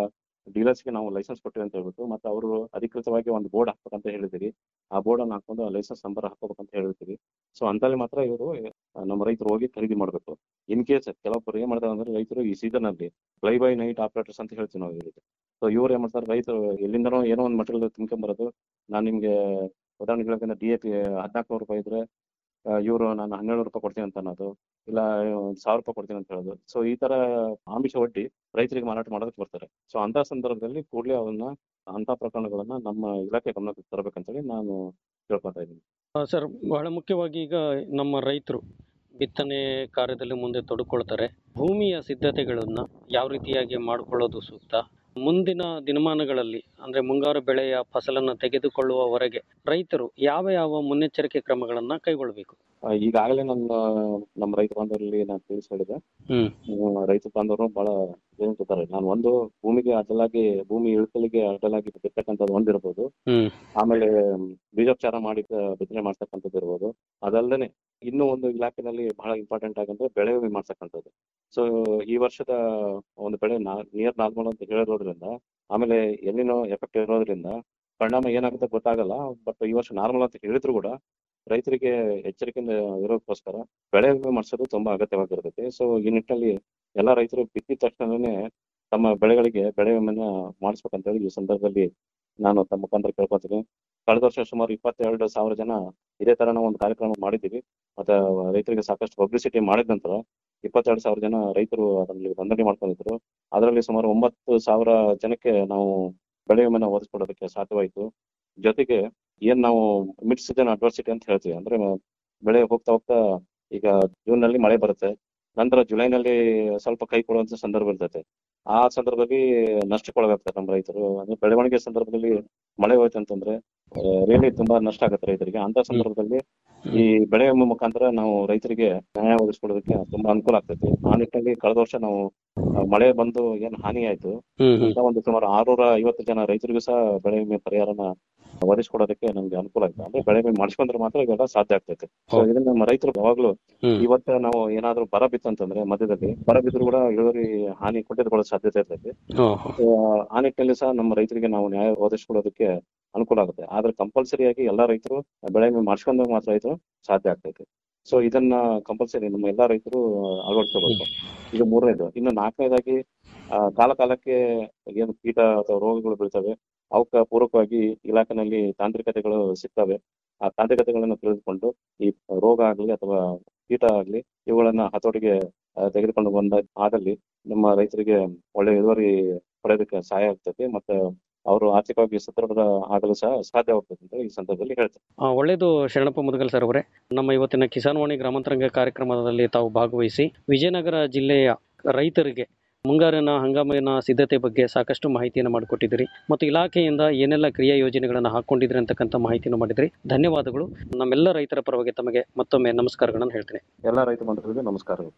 ಡೀಲರ್ಸ್ಗೆ ನಾವು ಲೈಸೆನ್ಸ್ ಕೊಟ್ಟಿವಿ ಅಂತ ಹೇಳ್ಬಿಟ್ಟು ಮತ್ತೆ ಅವರು ಅಧಿಕೃತವಾಗಿ ಒಂದು ಬೋರ್ಡ್ ಹಾಕ್ಬೇಕಂತ ಹೇಳಿದಿರಿ ಆ ಬೋರ್ಡ್ ಅನ್ನು ಹಾಕೊಂಡು ಲೈಸೆನ್ಸ್ ನಂಬರ್ ಹಾಕೋಬೇಕಂತ ಹೇಳಿರ್ತೀವಿ ಸೊ ಅಂತಲ್ಲಿ ಮಾತ್ರ ಇವರು ನಮ್ಮ ರೈತರು ಹೋಗಿ ಖರೀದಿ ಮಾಡಬೇಕು ಇನ್ ಕೇಸ್ ಕೆಲವೊಬ್ಬರು ಏನ್ ಮಾಡ್ತಾರೆ ಅಂದ್ರೆ ರೈತರು ಈ ಸೀಸನ್ ಅಲ್ಲಿ ಫ್ಲೈ ಬೈ ನೈಟ್ ಆಪರೇಟರ್ಸ್ ಅಂತ ಹೇಳ್ತೀವಿ ನಾವು ಇವರಿಗೆ ಸೊ ಇವ್ರು ಏನ್ ಮಾಡ್ತಾರೆ ರೈತರು ಎಲ್ಲಿಂದನೋ ಏನೋ ಒಂದು ಮಟೀರಿಯಲ್ ತುಂಬ್ಕೊಂಬರೋದು ನಾನು ನಿಮ್ಗೆ ಉದಾಹರಣೆ ಹೇಳಬೇಕಂದ್ರೆ ಡಿ ಎ ಪಿ ಹದಿನಾಲ್ಕು ರೂಪಾಯಿ ಇದ್ರೆ ಇವರು ನಾನು ಹನ್ನೆರಡು ರೂಪಾಯಿ ಕೊಡ್ತೀನಿ ಅಂತ ಅನ್ನೋದು ಇಲ್ಲ ಸಾವಿರ ರೂಪಾಯಿ ಕೊಡ್ತೀನಿ ಅಂತ ಹೇಳೋದು ಸೊ ಈ ತರ ಆಮಿಷ ಒಡ್ಡಿ ರೈತರಿಗೆ ಮಾರಾಟ ಮಾಡೋದಕ್ಕೆ ಬರ್ತಾರೆ ಸೊ ಅಂತ ಸಂದರ್ಭದಲ್ಲಿ ಕೂಡಲೇ ಅವನ್ನ ಅಂತ ಪ್ರಕರಣಗಳನ್ನ ನಮ್ಮ ಇಲಾಖೆ ಗಮನಕ್ಕೆ ತರಬೇಕಂತೇಳಿ ನಾನು ಕೇಳ್ಕೊತಾ ಇದ್ದೀನಿ ಆ, ಸರ್ ಬಹಳ ಮುಖ್ಯವಾಗಿ ಈಗ ನಮ್ಮ ರೈತರು ಬಿತ್ತನೆ ಕಾರ್ಯದಲ್ಲಿ ಮುಂದೆ ತೊಡಕೊಳ್ತಾರೆ ಭೂಮಿಯ ಸಿದ್ಧತೆಗಳನ್ನು ಯಾವ ರೀತಿಯಾಗಿ ಮಾಡಿಕೊಳ್ಳೋದು ಸೂಕ್ತ ಮುಂದಿನ ದಿನಮಾನಗಳಲ್ಲಿ ಅಂದರೆ ಮುಂಗಾರು ಬೆಳೆಯ ಫಸಲನ್ನು ತೆಗೆದುಕೊಳ್ಳುವವರೆಗೆ ರೈತರು ಯಾವ ಯಾವ ಮುನ್ನೆಚ್ಚರಿಕೆ ಕ್ರಮಗಳನ್ನು ಕೈಗೊಳ್ಳಬೇಕು ಆ, ಈಗಾಗಲೇ ನನ್ನ ನಮ್ಮ ರೈತ ಬಾಂಧವರಲ್ಲಿ ನಾನು ತಿಳಿಸಿ ಹೇಳಿದೆ ಹ್ಮ್. ಹ್ಮ್, ರೈತ ಬಾಂಧವರು ಬಹಳ ಏನಿರ್ತಾರೆ ನಾನು ಒಂದು ಭೂಮಿಗೆ ಅಡ್ಡಲಾಗಿ ಭೂಮಿ ಇಳುಕಲಿಗೆ ಅಡ್ಡಲಾಗಿ ಬಿತ್ತಕ್ಕಂಥದ್ದು ಒಂದಿರ್ಬೋದು ಹ್ಮ್ ಆಮೇಲೆ ಬೀಜೋಪಚಾರ ಮಾಡಿ ಆ, ಬಿತ್ತನೆ ಮಾಡ್ತಕ್ಕಂಥದ್ದು ಇರ್ಬೋದು ಅದಲ್ಲದೆ ಇನ್ನೂ ಒಂದು ಇಲಾಖೆನಲ್ಲಿ ಬಹಳ ಇಂಪಾರ್ಟೆಂಟ್ ಆಗಂದ್ರೆ ಬೆಳೆ ವಿಮೆ ಮಾಡ್ತಕ್ಕಂಥದ್ದು ಸೊ ಈ ವರ್ಷದ ಒಂದು ಬೆಳೆ ನಿಯರ್ ನಾರ್ಮಲ್ ಅಂತ ಹೇಳಿರೋದ್ರಿಂದ ಆಮೇಲೆ ಎಲ್ಲಿನೋ ಎಫೆಕ್ಟ್ ಇರೋದ್ರಿಂದ ಪರಿಣಾಮ ಏನಾಗುತ್ತೆ ಗೊತ್ತಾಗಲ್ಲ ಬಟ್ ಈ ವರ್ಷ ನಾರ್ಮಲ್ ಅಂತ ಹೇಳಿದ್ರು ಕೂಡ ರೈತರಿಗೆ ಎಚ್ಚರಿಕೆಯಿಂದ ಇರೋದಕ್ಕೋಸ್ಕರ ಬೆಳೆ ವಿಮೆ ಮಾಡಿಸೋದು ತುಂಬಾ ಅಗತ್ಯವಾಗಿರ್ತೈತಿ ಸೊ ಈ ನಿಟ್ಟಿನಲ್ಲಿ ಎಲ್ಲಾ ರೈತರು ಬಿತ್ತಿದ ತಕ್ಷಣನೇ ತಮ್ಮ ಬೆಳೆಗಳಿಗೆ ಬೆಳೆ ವಿಮೆನ ಮಾಡಿಸ್ಬೇಕಂತ ಹೇಳಿ ಈ ಸಂದರ್ಭದಲ್ಲಿ ನಾನು ತಮ್ಮ ಮುಖಾಂತರ ಕೇಳ್ಕೊತೀನಿ ಕಳೆದ ವರ್ಷ ಸುಮಾರು ಇಪ್ಪತ್ತೆರಡು ಸಾವಿರ ಜನ ಇದೇ ತರ ನಾವು ಒಂದು ಕಾರ್ಯಕ್ರಮ ಮಾಡಿದ್ದೀವಿ ಮತ್ತೆ ರೈತರಿಗೆ ಸಾಕಷ್ಟು ಪಬ್ಲಿಸಿಟಿ ಮಾಡಿದ ನಂತರ ಇಪ್ಪತ್ತೆರಡು ಸಾವಿರ ಜನ ರೈತರು ಅದರಲ್ಲಿ ನೋಂದಣಿ ಮಾಡ್ಕೊಂಡಿದ್ರು ಅದರಲ್ಲಿ ಸುಮಾರು ಒಂಬತ್ತು ಸಾವಿರ ಜನಕ್ಕೆ ನಾವು ಬೆಳೆ ವಿಮೆನ ಒದಗಿಸ್ಕೊಡೋದಕ್ಕೆ ಸಾಧ್ಯವಾಯಿತು ಜೊತೆಗೆ ಏನ್ ನಾವು ಮಿಡ್ ಸೀಸನ್ ಅಡ್ವರ್ಸಿಟಿ ಅಂತ ಹೇಳ್ತೀವಿ ಅಂದ್ರೆ ಬೆಳೆ ಹೋಗ್ತಾ ಹೋಗ್ತಾ ಈಗ ಜೂನ್ ನಲ್ಲಿ ಮಳೆ ಬರುತ್ತೆ ನಂತರ ಜುಲೈನಲ್ಲಿ ಸ್ವಲ್ಪ ಕೈ ಕೊಡುವಂತ ಸಂದರ್ಭ ಇರ್ತೈತೆ ಆ ಸಂದರ್ಭದಲ್ಲಿ ನಷ್ಟಕ್ಕೊಳಗಾಗ್ತಾರೆ ನಮ್ಮ ರೈತರು ಅಂದ್ರೆ ಬೆಳವಣಿಗೆ ಸಂದರ್ಭದಲ್ಲಿ ಮಳೆ ಹೋಯ್ತು ಅಂತಂದ್ರೆ ರಿಯಲಿ ತುಂಬಾ ನಷ್ಟ ಆಗುತ್ತೆ ರೈತರಿಗೆ ಅಂತ ಸಂದರ್ಭದಲ್ಲಿ ಈ ಬೆಳೆ ವಿಮೆ ಮುಖಾಂತರ ನಾವು ರೈತರಿಗೆ ನ್ಯಾಯ ಒದಗಿಸ್ಕೊಡೋದಕ್ಕೆ ತುಂಬಾ ಅನುಕೂಲ ಆಗ್ತೈತಿ ಆ ನಿಟ್ಟಿನಲ್ಲಿ ಕಳೆದ ವರ್ಷ ನಾವು ಆ, ಮಳೆ ಬಂದು ಏನ್ ಹಾನಿ ಆಯ್ತು ಹ್ಮ್ ಹ್ಮ್ ಅಂತ ಒಂದು ಸುಮಾರು ಆರ್ನೂರ ಐವತ್ತು ಜನ ರೈತರಿಗೂ ಸಹ ಬೆಳೆ ವಿಮೆ ಪರಿಹಾರನ ಒದಗಿಸ್ಕೊಡೋದಕ್ಕೆ ನಮ್ಗೆ ಅನುಕೂಲ ಆಯ್ತು ಅಂದ್ರೆ ಬೆಳೆ ವಿಮೆ ಮಾಡಿಸ್ಕೊಂಡ್ರೆ ಮಾತ್ರ ಇವೆಲ್ಲ ಸಾಧ್ಯ ಆಗ್ತೈತೆ ಸೊ ಹೌದು. ಇದನ್ನ ನಮ್ಮ ರೈತರು ಯಾವಾಗ್ಲೂ ಹ್ಮ್. ಇವತ್ತು ನಾವು ಏನಾದ್ರೂ ಬರ ಬಿತ್ತಂತಂದ್ರೆ ಮಧ್ಯದಲ್ಲಿ ಬರ ಬಿದ್ರು ಕೂಡ ಇಳುವರಿ ಹಾನಿ ಕೊಂಡಿದ್ಕೊಳ್ಳೋ ಸಾಧ್ಯತೆ ಇರ್ತೈತಿ ಓಹೋ. So, ಆ ನಿಟ್ಟಿನಲ್ಲಿ ಸಹ ನಮ್ಮ ರೈತರಿಗೆ ನಾವು ನ್ಯಾಯ ಒದಗಿಸ್ಕೊಡೋದಕ್ಕೆ ಅನುಕೂಲ ಆಗುತ್ತೆ ಆದ್ರೆ ಕಂಪಲ್ಸರಿ ಆಗಿ ಎಲ್ಲಾ ರೈತರು ಬೆಳೆ ವಿಮೆ ಮಾಡಿಸ್ಕೊಂಡಾಗ ಮಾತ್ರ ರೈತರು ಸಾಧ್ಯ ಆಗ್ತೈತೆ ಸೊ ಇದನ್ನ ಕಂಪಲ್ಸರಿ ನಮ್ಮ ಎಲ್ಲಾ ರೈತರು ಅಳವಡಿಸ್ಕೋಬೇಕು ಇದು ಮೂರನೇದು ಇನ್ನು ನಾಲ್ಕನೇದಾಗಿ ಆ, ಕಾಲ ಕಾಲಕ್ಕೆ ಏನು ಕೀಟ ಅಥವಾ ರೋಗಗಳು ಬೀಳ್ತವೆ ಅವಕ್ಕ ಪೂರಕವಾಗಿ ಇಲಾಖೆನಲ್ಲಿ ತಾಂತ್ರಿಕತೆಗಳು ಸಿಗ್ತವೆ ಆ ತಾಂತ್ರಿಕತೆಗಳನ್ನ ತಿಳಿದುಕೊಂಡು ಈ ರೋಗ ಆಗ್ಲಿ ಅಥವಾ ಕೀಟ ಆಗ್ಲಿ ಇವುಗಳನ್ನ ಹತೋಟಿಗೆ ಆ, ತೆಗೆದುಕೊಂಡು ಬಂದ ಆದಲ್ಲಿ ನಮ್ಮ ರೈತರಿಗೆ ಒಳ್ಳೆ ಇಳುವರಿ ಪಡೆಯೋದಕ್ಕೆ ಸಹಾಯ ಆಗ್ತದೆ ಮತ್ತೆ ಅವರು ಆರ್ಥಿಕವಾಗಿ ಸದೃಢ ಆಗಲು ಸಹ ಸಾಧ್ಯವಾಗ್ತದೆ ಅಂತ ಈ ಸಂದರ್ಭದಲ್ಲಿ ಹೇಳ್ತೇನೆ ಆ, ಒಳ್ಳೆಯದು ಶರಣಪ್ಪ ಮುದಗಲ್ ಸರ್ ಅವರೇ ನಮ್ಮ ಇವತ್ತಿನ ಕಿಸಾನ್ ವಾಣಿ ಗ್ರಾಮಾಂತರಂಗ ಕಾರ್ಯಕ್ರಮದಲ್ಲಿ ತಾವು ಭಾಗವಹಿಸಿ ವಿಜಯನಗರ ಜಿಲ್ಲೆಯ ರೈತರಿಗೆ ಮುಂಗಾರಿನ ಹಂಗಾಮಿನ ಸಿದ್ಧತೆ ಬಗ್ಗೆ ಸಾಕಷ್ಟು ಮಾಹಿತಿಯನ್ನು ಮಾಡಿಕೊಟ್ಟಿದ್ದೀರಿ ಮತ್ತು ಇಲಾಖೆಯಿಂದ ಏನೆಲ್ಲ ಕ್ರಿಯಾ ಯೋಜನೆಗಳನ್ನು ಹಾಕೊಂಡಿದ್ರಿ ಅಂತಕ್ಕಂಥ ಮಾಹಿತಿಯನ್ನು ಮಾಡಿದ್ರಿ ಧನ್ಯವಾದಗಳು ನಮ್ಮೆಲ್ಲ ರೈತರ ಪರವಾಗಿ ತಮಗೆ ಮತ್ತೊಮ್ಮೆ ನಮಸ್ಕಾರಗಳನ್ನು ಹೇಳ್ತೇನೆ ಎಲ್ಲಾ ರೈತ ಬಾಂಧವರಿಗೆ ನಮಸ್ಕಾರಗಳು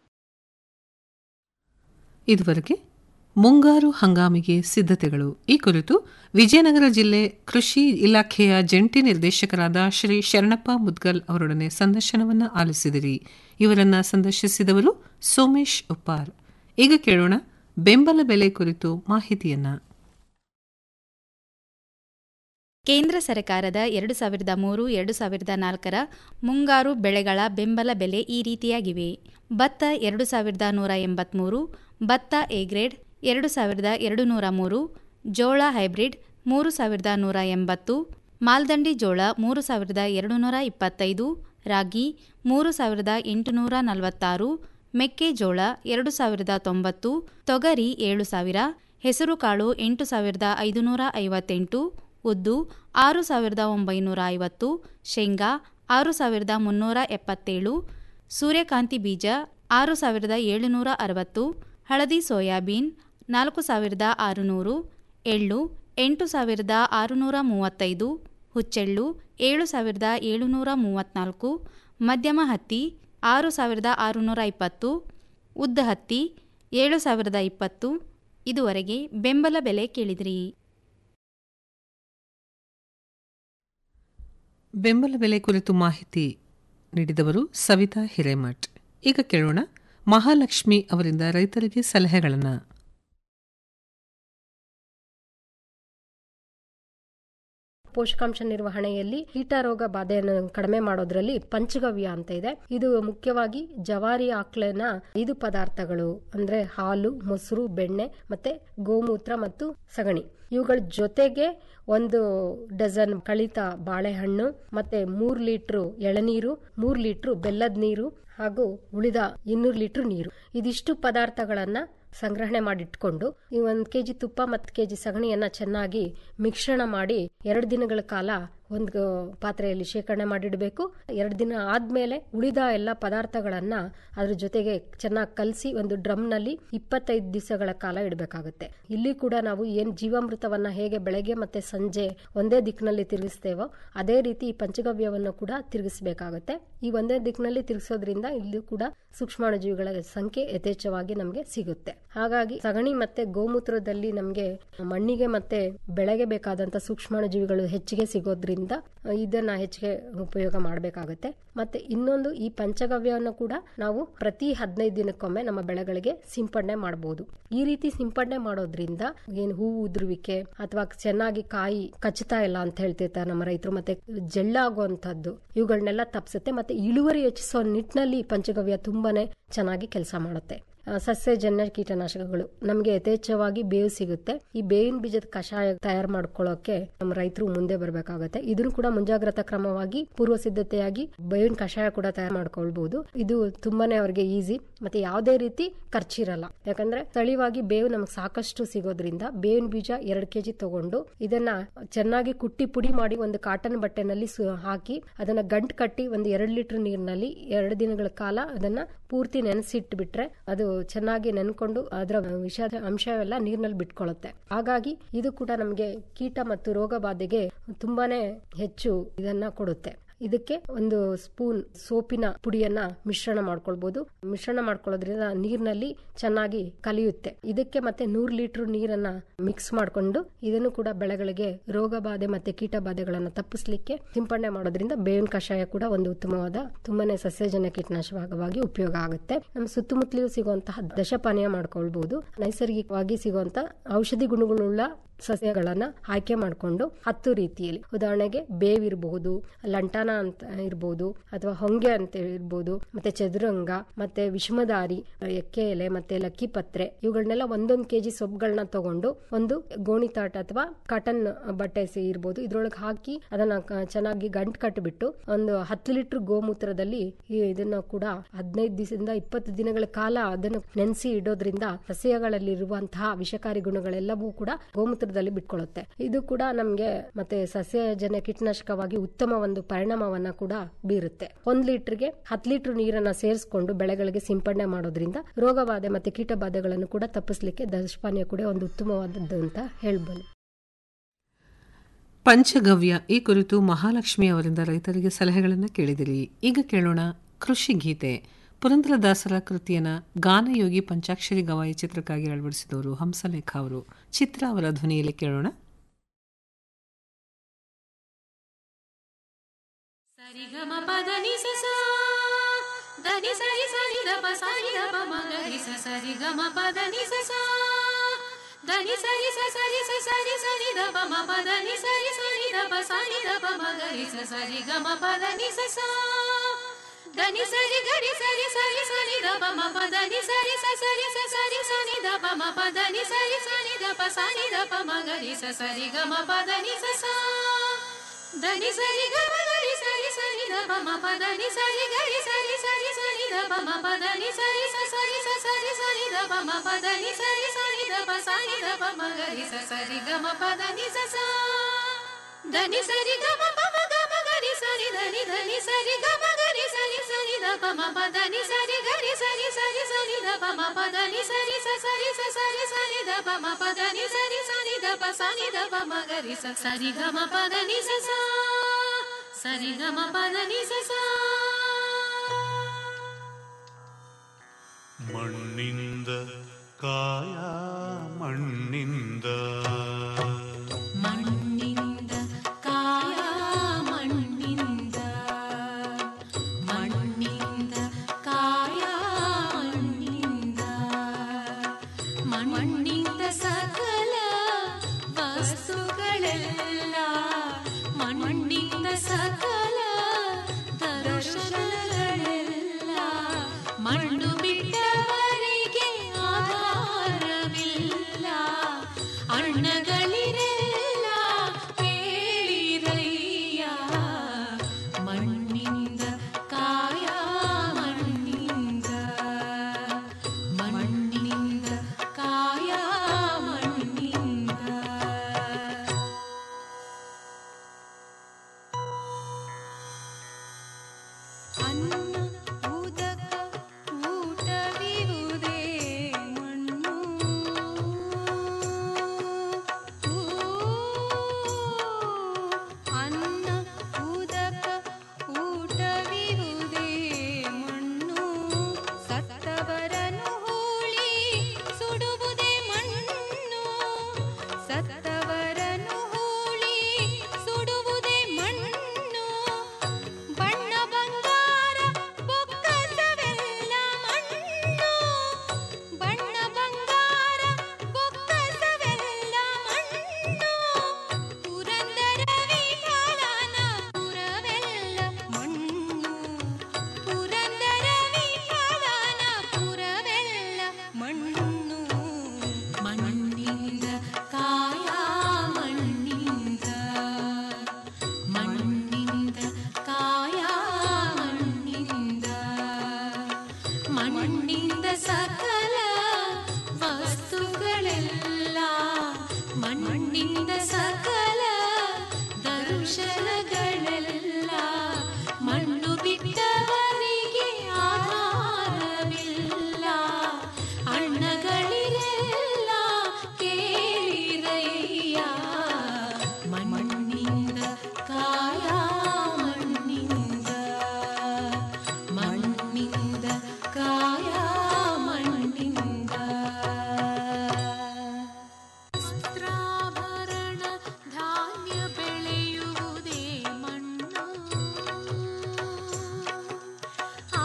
ಇದುವರೆಗೆ ಮುಂಗಾರು ಹಂಗಾಮಿಗೆ ಸಿದ್ಧತೆಗಳು ಈ ಕುರಿತು ವಿಜಯನಗರ ಜಿಲ್ಲೆ ಕೃಷಿ ಇಲಾಖೆಯ ಜಂಟಿ ನಿರ್ದೇಶಕರಾದ ಶ್ರೀ ಶರಣಪ್ಪ ಮುದ್ಗಲ್ ಅವರೊಡನೆ ಸಂದರ್ಶನವನ್ನು ಆಲಿಸಿದಿರಿ ಇವರನ್ನ ಸಂದರ್ಶಿಸಿದವರು ಸೋಮೇಶ್ ಉಪ್ಪಾರ್ ಈಗ ಕೇಳೋಣ ಬೆಂಬಲ ಬೆಲೆ ಕುರಿತು ಮಾಹಿತಿಯನ್ನ ಕೇಂದ್ರ ಸರ್ಕಾರದ ಎರಡು ಸಾವಿರದ ಮೂರು ಎರಡು ಸಾವಿರದ ನಾಲ್ಕರ ಮುಂಗಾರು ಬೆಳೆಗಳ ಬೆಂಬಲ ಬೆಲೆ ಈ ರೀತಿಯಾಗಿವೆ ಭತ್ತ ಎರಡು ಸಾವಿರದ ನೂರ ಎಂಬತ್ತ್ಮೂರು ಭತ್ತ ಎ ಗ್ರೇಡ್ ಎರಡು ಸಾವಿರದ ಎರಡು ನೂರ ಮೂರು ಜೋಳ ಹೈಬ್ರಿಡ್ ಮೂರು ಸಾವಿರದ ನೂರ ಎಂಬತ್ತು ಮಾಲ್ದಂಡಿ ಜೋಳ ಮೂರು ಸಾವಿರದ ಎರಡು ನೂರ ಇಪ್ಪತ್ತೈದು ರಾಗಿ ಮೂರು ಸಾವಿರದ ಎಂಟುನೂರ ನಲವತ್ತಾರು ಮೆಕ್ಕೆಜೋಳ ಎರಡು ಸಾವಿರದ ತೊಂಬತ್ತು ತೊಗರಿ ಏಳು ಸಾವಿರ ಹೆಸರುಕಾಳು ಎಂಟು ಸಾವಿರದ ಐದುನೂರ ಐವತ್ತೆಂಟು ಉದ್ದು ಆರು ಸಾವಿರದ ಒಂಬೈನೂರ ಐವತ್ತು ಶೇಂಗಾ ಆರು ಸಾವಿರದ ಮುನ್ನೂರ ಎಪ್ಪತ್ತೇಳು ಸೂರ್ಯಕಾಂತಿ ಬೀಜ ಆರು ಸಾವಿರದ ಏಳುನೂರ ಅರವತ್ತು ಹಳದಿ ಸೋಯಾಬೀನ್ ನಾಲ್ಕು ಸಾವಿರದ ಆರುನೂರು ಎಳ್ಳು ಎಂಟು ಸಾವಿರದ ಆರುನೂರ ಮೂವತ್ತೈದು ಹುಚ್ಚೆಳ್ಳು ಏಳು ಸಾವಿರದ ಏಳುನೂರ ಮೂವತ್ತ್ನಾಲ್ಕು ಮಧ್ಯಮ ಹತ್ತಿ ಆರು ಸಾವಿರದ ಆರುನೂರ ಇಪ್ಪತ್ತು ಉದ್ದ ಹತ್ತಿ ಏಳು ಸಾವಿರದ ಇಪ್ಪತ್ತು ಇದುವರೆಗೆ ಬೆಂಬಲ ಬೆಲೆ ಕೇಳಿದ್ರಿ ಬೆಂಬಲ ಬೆಲೆ ಕುರಿತು ಮಾಹಿತಿ ನೀಡಿದವರು ಸವಿತಾ ಹಿರೇಮಠ್ ಈಗ ಕೇಳೋಣ ಮಹಾಲಕ್ಷ್ಮಿ ಅವರಿಂದ ರೈತರಿಗೆ ಸಲಹೆಗಳನ್ನು ಪೋಷಕಾಂಶ ನಿರ್ವಹಣೆಯಲ್ಲಿ ಕೀಟ ರೋಗ ಬಾಧೆಯನ್ನು ಕಡಿಮೆ ಮಾಡೋದ್ರಲ್ಲಿ ಪಂಚಗವ್ಯ ಅಂತ ಇದೆ ಇದು ಮುಖ್ಯವಾಗಿ ಜವಾರಿ ಆಕಳಿನ ಐದು ಪದಾರ್ಥಗಳು ಅಂದ್ರೆ ಹಾಲು ಮೊಸರು ಬೆಣ್ಣೆ ಮತ್ತೆ ಗೋಮೂತ್ರ ಮತ್ತು ಸಗಣಿ ಇವುಗಳ ಜೊತೆಗೆ ಒಂದು ಡಜನ್ ಕಳಿತ ಬಾಳೆಹಣ್ಣು ಮತ್ತೆ ಮೂರ್ ಲೀಟ್ರು ಎಳನೀರು ಮೂರ್ ಲೀಟ್ರು ಬೆಲ್ಲದ ನೀರು ಹಾಗೂ ಉಳಿದ ಇನ್ನೂರು ಲೀಟ್ರ್ ನೀರು ಇದಿಷ್ಟು ಪದಾರ್ಥಗಳನ್ನ ಸಂಗ್ರಹಣೆ ಮಾಡಿಟ್ಕೊಂಡು ಈ ಒಂದು ಕೆಜಿ ತುಪ್ಪ ಮತ್ತು ಕೆಜಿ ಸಗಣಿಯನ್ನ ಚೆನ್ನಾಗಿ ಮಿಶ್ರಣ ಮಾಡಿ ಎರಡು ದಿನಗಳ ಕಾಲ ಒಂದು ಪಾತ್ರೆಯಲ್ಲಿ ಶೇಖರಣೆ ಮಾಡಿಡಬೇಕು ಎರಡು ದಿನ ಆದ್ಮೇಲೆ ಉಳಿದ ಎಲ್ಲ ಪದಾರ್ಥಗಳನ್ನ ಅದ್ರ ಜೊತೆಗೆ ಚೆನ್ನಾಗಿ ಕಲಸಿ ಒಂದು ಡ್ರಮ್ನಲ್ಲಿ ಇಪ್ಪತ್ತೈದು ದಿವಸಗಳ ಕಾಲ ಇಡಬೇಕಾಗುತ್ತೆ ಇಲ್ಲಿ ಕೂಡ ನಾವು ಏನ್ ಜೀವಾಮೃತವನ್ನ ಹೇಗೆ ಬೆಳಗ್ಗೆ ಮತ್ತೆ ಸಂಜೆ ಒಂದೇ ದಿಕ್ಕಿನಲ್ಲಿ ತಿರುಗಿಸ್ತೇವೋ ಅದೇ ರೀತಿ ಈ ಪಂಚಗವ್ಯವನ್ನು ಕೂಡ ತಿರುಗಿಸಬೇಕಾಗುತ್ತೆ ಈ ಒಂದೇ ದಿಕ್ಕಿನಲ್ಲಿ ತಿರುಗಿಸೋದ್ರಿಂದ ಇಲ್ಲಿ ಕೂಡ ಸೂಕ್ಷ್ಮಾಣುಜೀವಿಗಳ ಸಂಖ್ಯೆ ಯಥೇಚ್ಛವಾಗಿ ನಮಗೆ ಸಿಗುತ್ತೆ ಹಾಗಾಗಿ ಸಗಣಿ ಮತ್ತೆ ಗೋಮೂತ್ರದಲ್ಲಿ ನಮಗೆ ಮಣ್ಣಿಗೆ ಮತ್ತೆ ಬೆಳೆಗೆ ಬೇಕಾದಂತ ಸೂಕ್ಷ್ಮಾಣುಜೀವಿಗಳು ಹೆಚ್ಚಿಗೆ ಸಿಗೋದ್ರಿಂದ ಇದನ್ನ ಹೆಚ್ಚಿಗೆ ಉಪಯೋಗ ಮಾಡಬೇಕಾಗುತ್ತೆ ಮತ್ತೆ ಇನ್ನೊಂದು ಈ ಪಂಚಗವ್ಯವನ್ನು ಕೂಡ ನಾವು ಪ್ರತಿ ಹದಿನೈದು ದಿನಕ್ಕೊಮ್ಮೆ ನಮ್ಮ ಬೆಳೆಗಳಿಗೆ ಸಿಂಪಡಣೆ ಮಾಡಬಹುದು ಈ ರೀತಿ ಸಿಂಪಡಣೆ ಮಾಡೋದ್ರಿಂದ ಏನು ಹೂವು ಉದುರುವಿಕೆ ಅಥವಾ ಚೆನ್ನಾಗಿ ಕಾಯಿ ಕಚ್ಚುತ್ತಾ ಇಲ್ಲ ಅಂತ ಹೇಳ್ತಿರ್ತಾರೆ ನಮ್ಮ ರೈತರು ಮತ್ತೆ ಜಳ್ಳಾಗುವಂತದ್ದು ಇವುಗಳನ್ನೆಲ್ಲ ತಪ್ಪಿಸುತ್ತೆ ಮತ್ತೆ ಇಳುವರಿ ಹೆಚ್ಚಿಸೋ ನಿಟ್ಟಿನಲ್ಲಿ ಈ ಪಂಚಗವ್ಯ ತುಂಬಾನೇ ಚೆನ್ನಾಗಿ ಕೆಲಸ ಮಾಡುತ್ತೆ ಆ, ಸಸ್ಯಜನ್ಯ ಕೀಟನಾಶಕಗಳು ನಮಗೆ ಯಥೇಚ್ಛವಾಗಿ ಬೇವು ಸಿಗುತ್ತೆ ಈ ಬೇವಿನ ಬೀಜದ ಕಷಾಯ ತಯಾರು ಮಾಡ್ಕೊಳ್ಳೋಕೆ ನಮ್ಮ ರೈತರು ಮುಂದೆ ಬರಬೇಕಾಗುತ್ತೆ ಇದನ್ನು ಕೂಡ ಮುಂಜಾಗ್ರತಾ ಕ್ರಮವಾಗಿ ಪೂರ್ವ ಸಿದ್ಧತೆಯಾಗಿ ಬೇವಿನ ಕಷಾಯ ಕೂಡ ತಯಾರು ಮಾಡ್ಕೊಳ್ಬಹುದು ಇದು ತುಂಬಾನೇ ಅವ್ರಿಗೆ ಈಸಿ ಮತ್ತೆ ಯಾವುದೇ ರೀತಿ ಖರ್ಚಿರಲ್ಲ ಯಾಕಂದ್ರೆ ಸ್ಥಳೀಯವಾಗಿ ಬೇವು ನಮಗೆ ಸಾಕಷ್ಟು ಸಿಗೋದ್ರಿಂದ ಬೇವಿನ ಬೀಜ ಎರಡು ಕೆಜಿ ತಗೊಂಡು ಇದನ್ನ ಚೆನ್ನಾಗಿ ಕುಟ್ಟಿ ಪುಡಿ ಮಾಡಿ ಒಂದು ಕಾಟನ್ ಬಟ್ಟೆನಲ್ಲಿ ಸು- ಹಾಕಿ ಅದನ್ನ ಗಂಟು ಕಟ್ಟಿ ಒಂದು ಎರಡು ಲೀಟರ್ ನೀರಿನಲ್ಲಿ ಎರಡು ದಿನಗಳ ಕಾಲ ಅದನ್ನ ಪೂರ್ತಿ ನೆನೆಸಿಟ್ಬಿಟ್ರೆ ಅದು ಚೆನ್ನಾಗಿ ನೆನ್ಕೊಂಡು ಅದರ ವಿಷದ ಅಂಶವೆಲ್ಲ ನೀರಿನಲ್ಲಿ ಬಿಟ್ಕೊಳ್ಳುತ್ತೆ ಹಾಗಾಗಿ ಇದು ಕೂಡ ನಮಗೆ ಕೀಟ ಮತ್ತು ರೋಗ ಬಾಧೆಗೆ ತುಂಬಾನೇ ಹೆಚ್ಚು ಇದನ್ನ ಕೊಡುತ್ತೆ ಇದಕ್ಕೆ ಒಂದು ಸ್ಪೂನ್ ಸೋಪಿನ ಪುಡಿಯನ್ನ ಮಿಶ್ರಣ ಮಾಡ್ಕೊಳ್ಬಹುದು ಮಿಶ್ರಣ ಮಾಡ್ಕೊಳ್ಳೋದ್ರಿಂದ ನೀರಿನಲ್ಲಿ ಚೆನ್ನಾಗಿ ಕಲಿಯುತ್ತೆ ಇದಕ್ಕೆ ಮತ್ತೆ ನೂರು ಲೀಟರ್ ನೀರನ್ನ ಮಿಕ್ಸ್ ಮಾಡ್ಕೊಂಡು ಇದನ್ನು ಕೂಡ ಬೆಳೆಗಳಿಗೆ ರೋಗ ಬಾಧೆ ಮತ್ತೆ ಕೀಟ ಬಾಧೆಗಳನ್ನ ತಪ್ಪಿಸ್ಲಿಕ್ಕೆ ಸಿಂಪಡಣೆ ಮಾಡೋದ್ರಿಂದ ಬೇವಿನ ಕಷಾಯ ಕೂಡ ಒಂದು ಉತ್ತಮವಾದ ತುಂಬಾನೇ ಸಸ್ಯಜನ್ಯ ಕೀಟನಾಶಕವಾಗಿ ಉಪಯೋಗ ಆಗುತ್ತೆ ನಮ್ಮ ಸುತ್ತಮುತ್ತಲೂ ಸಿಗುವಂತಹ ದಶಪಾನೀಯ ಮಾಡ್ಕೊಳ್ಬಹುದು ನೈಸರ್ಗಿಕವಾಗಿ ಸಿಗುವಂತ ಔಷಧಿ ಗುಣಗಳುಳ್ಳ ಸಸ್ಯಗಳನ್ನ ಆಯ್ಕೆ ಮಾಡಿಕೊಂಡು ಹತ್ತು ರೀತಿಯಲ್ಲಿ ಉದಾಹರಣೆಗೆ ಬೇವಿರಬಹುದು ಲಂಟಾನ ಅಂತ ಇರಬಹುದು ಅಥವಾ ಹೊಂಗೆ ಅಂತ ಇರ್ಬೋದು ಮತ್ತೆ ಚದುರಂಗ ಮತ್ತೆ ವಿಷಮದಾರಿ ಎಕ್ಕೆ ಎಲೆ ಮತ್ತೆ ಲಕ್ಕಿ ಪತ್ರೆ ಇವುಗಳನ್ನೆಲ್ಲ ಒಂದೊಂದು ಕೆಜಿ ಸೊಪ್ಪುಗಳನ್ನ ತಗೊಂಡು ಒಂದು ಗೋಣಿತಾಟ ಅಥವಾ ಕಾಟನ್ ಬಟ್ಟೆ ಸಿ ಇರ್ಬೋದು ಇದ್ರೊಳಗೆ ಹಾಕಿ ಅದನ್ನ ಕ- ಚೆನ್ನಾಗಿ ಗಂಟು ಕಟ್ಟಿಬಿಟ್ಟು ಒಂದು ಹತ್ತು ಲೀಟರ್ ಗೋಮೂತ್ರದಲ್ಲಿ ಈ ಇದನ್ನ ಕೂಡ ಹದಿನೈದು ದಿವಸದಿಂದ ಇಪ್ಪತ್ತು ದಿನಗಳ ಕಾಲ ಅದನ್ನು ನೆನೆಸಿ ಇಡೋದ್ರಿಂದ ಸಸ್ಯಗಳಲ್ಲಿ ಇರುವಂತಹ ವಿಷಕಾರಿ ಗುಣಗಳೆಲ್ಲವೂ ಕೂಡ ಗೋಮೂತ್ರದಲ್ಲಿ ಬಿಟ್ಕೊಳ್ಳುತ್ತೆ ಇದು ಕೂಡ ನಮ್ಗೆ ಮತ್ತೆ ಸಸ್ಯಜನ್ಯ ಕೀಟನಾಶಕವಾಗಿ ಉತ್ತಮ ಒಂದು ಪರಿಣಾಮವನ್ನ ಕೂಡ ಬೀರುತ್ತೆ ಒಂದ್ ಲೀಟರ್ಗೆ ಹತ್ತು ಲೀಟರ್ ನೀರನ್ನ ಸೇರಿಸ್ಕೊಂಡು ಬೆಳೆಗಳಿಗೆ ಸಿಂಪಡಣೆ ಮಾಡೋದ್ರಿಂದ ರೋಗಬಾಧೆ ಮತ್ತೆ ಕೀಟ ಬಾಧೆಗಳನ್ನು ಕೂಡ ತಪ್ಪಿಸ್ಲಿಕ್ಕೆ ದಶಪಾನೀಯ ಕೂಡ ಒಂದು ಉತ್ತಮವಾದದ್ದು ಅಂತ ಹೇಳ್ಬೋದು ಪಂಚಗವ್ಯ ಈ ಕುರಿತು ಮಹಾಲಕ್ಷ್ಮಿ ಅವರಿಂದ ರೈತರಿಗೆ ಸಲಹೆಗಳನ್ನು ಕೇಳಿದಿರಿ ಈಗ ಕೇಳೋಣ ಕೃಷಿ ಗೀತೆ ಪುರಂದರದಾಸರ ಕೃತಿಯನ್ನ ಗಾನಯೋಗಿ ಪಂಚಾಕ್ಷರಿ ಗವಾಯಿ ಚಿತ್ರಕ್ಕಾಗಿ ಅಳವಡಿಸಿದವರು ಹಂಸಲೇಖ ಅವರು ಚಿತ್ರ ಅವರ ಧ್ವನಿಯಲ್ಲಿ ಕೇಳೋಣ ಸರಿಗಮ ಪದ ನಿ ಸ ಸ ಧನಿ ಸರಿ ಸರಿ ದ ಪ ಸರಿ ದ ಪ ಮ ಗ ರಿ ಸ ಸರಿ ಗ ಮ ಪದ ನಿ ಸ ಸ ಧನಿ ಸರಿ ಸ ಸರಿ ಸ ಸರಿ ಸರಿ ದ ಪ ಮ ಪದ ನಿ ಸರಿ ಸರಿ ದ ಪ ಸರಿ ದ ಪ ಮ ಗ ರಿ ಸ ಸರಿ ಗ ಮ ಪದ ನಿ ಸ ಸ ಧನಿ ಸರಿ ಗರಿ ಸರಿ ಸರಿ ಸರಿ ದ ಪ ಮ ಪದ ನಿ ಸರಿ ಸ ಸರಿ ಸ ಸರಿ ಸರಿ ದ ಪ ಮ ಪದ ನಿ ಸರಿ ಸರಿ ದ ಪ ಸರಿ ದ ಪ ಮ ಗ ರಿ ಸ ಸರಿ ಗ ಮ ಪದ ನಿ ಸ ಸ ಧನಿ ಸರಿ ಗ ಮ ಗರಿ ಸರಿ ಸರಿ ದ ಪ ಮ ಪದ ನಿ ಸರಿ ಗರಿ ಸರಿ ಸರಿ ಸರಿ ದ ಪ ಮ ಪದ ನಿ ಸರಿ ಸ ಸರಿ ಸ ಸರಿ ಸರಿ ದ ಪ ಮ ಪದ ನಿ ಸರಿ ಸರಿ ದ ಪ ಸರಿ ದ ಪ ಮ ಗರಿ ಸ ಸರಿ ಗ ಮ ಪದ ನಿ ಸ ಸ ಧನಿ ಸರಿ ಗ ಮ ಪ ಮ ಗ ಮ ಗರಿ ಸರಿ ಧನಿ ಧನಿ ಸರಿ ಗ ಮ ಗರಿ ಸರಿ ಸರಿ ದ ಪ ಮ ಪದ ನಿ ಸರಿ ಗರಿ ಸರಿ ಸರಿ ಸರಿ ದ ಪ ಮ ಪದ ನಿ ಸರಿ ಸ ಸರಿ ಸ ಸರಿ ಸರಿ ದ ಪ ಮ ಪದ ನಿ ಸರಿ ಸರಿ ದ ಪ ಸರಿ ದ ಪ ಮ ಗರಿ ಸ ಸರಿ ಗ ಮ ಪದ ನಿ ಸ ಸ ಸರಿ ಗ ಮ ಪದ ನಿ ಸ ಸ ಮಣ್ಣಿಂದ ಕಾಯ ಮಣ್ಣಿಂದ ಮಣ್ಣಿಂದ ಕಾಯ ಮಣ್ಣಿಂದ ಮಣ್ಣಿಂದ ಕಾಯ ಮಣ್ಣಿಂದ ಮಣ್ಣಿಂದ ಸಕಲ ವಸ್ತುಗಳೆಲ್ಲ ಅನ್ನ ಉದಕ ಊಟವಿರುವುದೇ ಮಣ್ಣು ಅನ್ನ ಉದಕ ಊಟವಿರುವುದೇ ಮಣ್ಣು ಸತ್ತವರನು ಹೂಳಿ ಸುಡುವುದೇ ಮಣ್ಣು ಸತ್ತವರನು ಹೂಳಿ ಸುಡುವುದೇ ಮಣ್ಣು ಬಣ್ಣ ಬಂಗಾರ ಬೊಕ್ಕಸವೆಲ್ಲ ಮಣ್ಣು ಬಣ್ಣ ಬಂಗಾರ ಬೊಕ್ಕಸವೆಲ್ಲ ಮಣ್ಣು ಪುರಂದರ ವಿಠಲನ ಪುರವೆಲ್ಲ ಮಣ್ಣು ಪುರಂದರ ವಿಠಲನ ಪುರವೆಲ್ಲ ಮಣ್ಣು ಮಣ್ಣಿಂದ ಕಾಯ ಮಣ್ಣಿಂದ ಮಣ್ಣಿಂದ ಕಾಯ ಮಣ್ಣಿಂದ ಮಣ್ಣಿಂದ ಸಕಲ ವಸ್ತುಗಳೆಲ್ಲ ಮಣ್ಣಿಂದ ಸಕಲ ದರ್ಶನಗಳೆಲ್ಲ ಮಣ್ಣು ಬಿಟ್ಟವನಿಗೆ ಆಧಾರವಿಲ್ಲ ಅಣ್ಣಗಳಿರೆಲ್ಲ ಕೇಳಿರಯ್ಯ ಮಣ್ಣಿಂದ ಕಾಯ ಮಣ್ಣಿಂದ ಮಣ್ಣಿಂದ ಕಾಯ ಮಣ್ಣಿಂದ ವಸ್ತ್ರಾಭರಣ ಧಾನ್ಯ ಬೆಳೆಯುವುದೇ ಮಣ್ಣು ಆ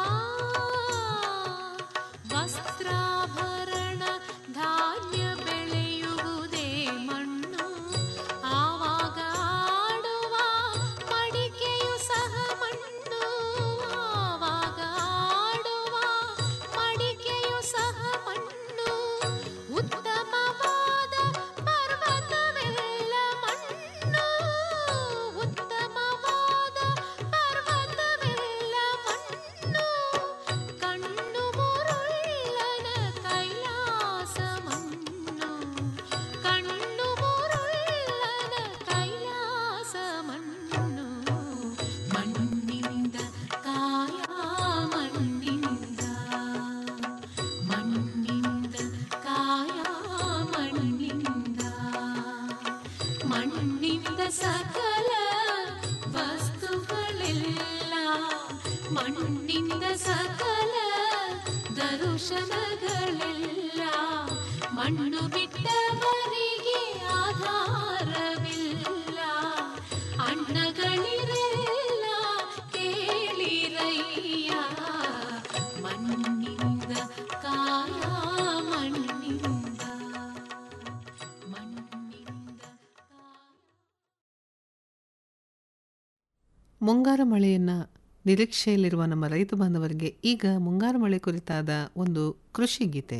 ವಸ್ತ್ರಾಭರಣ ಧಾನ್ಯ ಬೆಳೆಯುವುದೇ ಮಣ್ಣು ಆವಾಗ ಆಡುವ ಮಡಿಕೆಯು ಸಹ ಮಣ್ಣು ಆವಾಗ ಆಡುವ ಮಡಿಕೆಯು ಸಹ ಮಣ್ಣು ಉತ್ತಮವಾದ ಪರ್ವತವೆಲ್ಲ ಮಣ್ಣು ಉತ್ತಮವಾದ ಪರ್ವತವೆಲ್ಲ ಮಣ್ಣು ಕಣ್ಣು ಮುರುಳ್ಳನ ಕೈಲಾಸ ಮಣ್ಣು ಕಣ್ಣು ಮುರುಳ್ಳನ ಕೈಲಾಸ ಮಣ್ಣು ಮಣ್ಣಿಂದ ಕಾಯ ಮಣ್ಣಿಂದ ಮಣ್ಣಿಂದ ಕಾಯ ಮಣ್ಣಿಂದ ಮಣ್ಣಿಂದ ಸಕಲ ವಸ್ತುಗಳೆಲ್ಲ ಮಣ್ಣಿಂದ ಸಕಲ ದರುಶನಗಳೆಲ್ಲ ಮಣ್ಣು ಬಿಟ್ಟವರಿಗೆ ಆಧಾರವಿಲ್ಲ ಅಣ್ಣಗಳಿರೆಲ್ಲ ಕೇಳಿರಯ್ಯ ಮಣ್ಣಿಂದ ಕಾಯ ಮಣ್ಣಿಂದ ಮುಂಗಾರು ಮಳೆಯನ್ನ ನಿರೀಕ್ಷೆಯಲ್ಲಿರುವ ನಮ್ಮ ರೈತ ಬಾಂಧವರಿಗೆ ಈಗ ಮುಂಗಾರು ಮಳೆ ಕುರಿತಾದ ಒಂದು ಕೃಷಿ ಗೀತೆ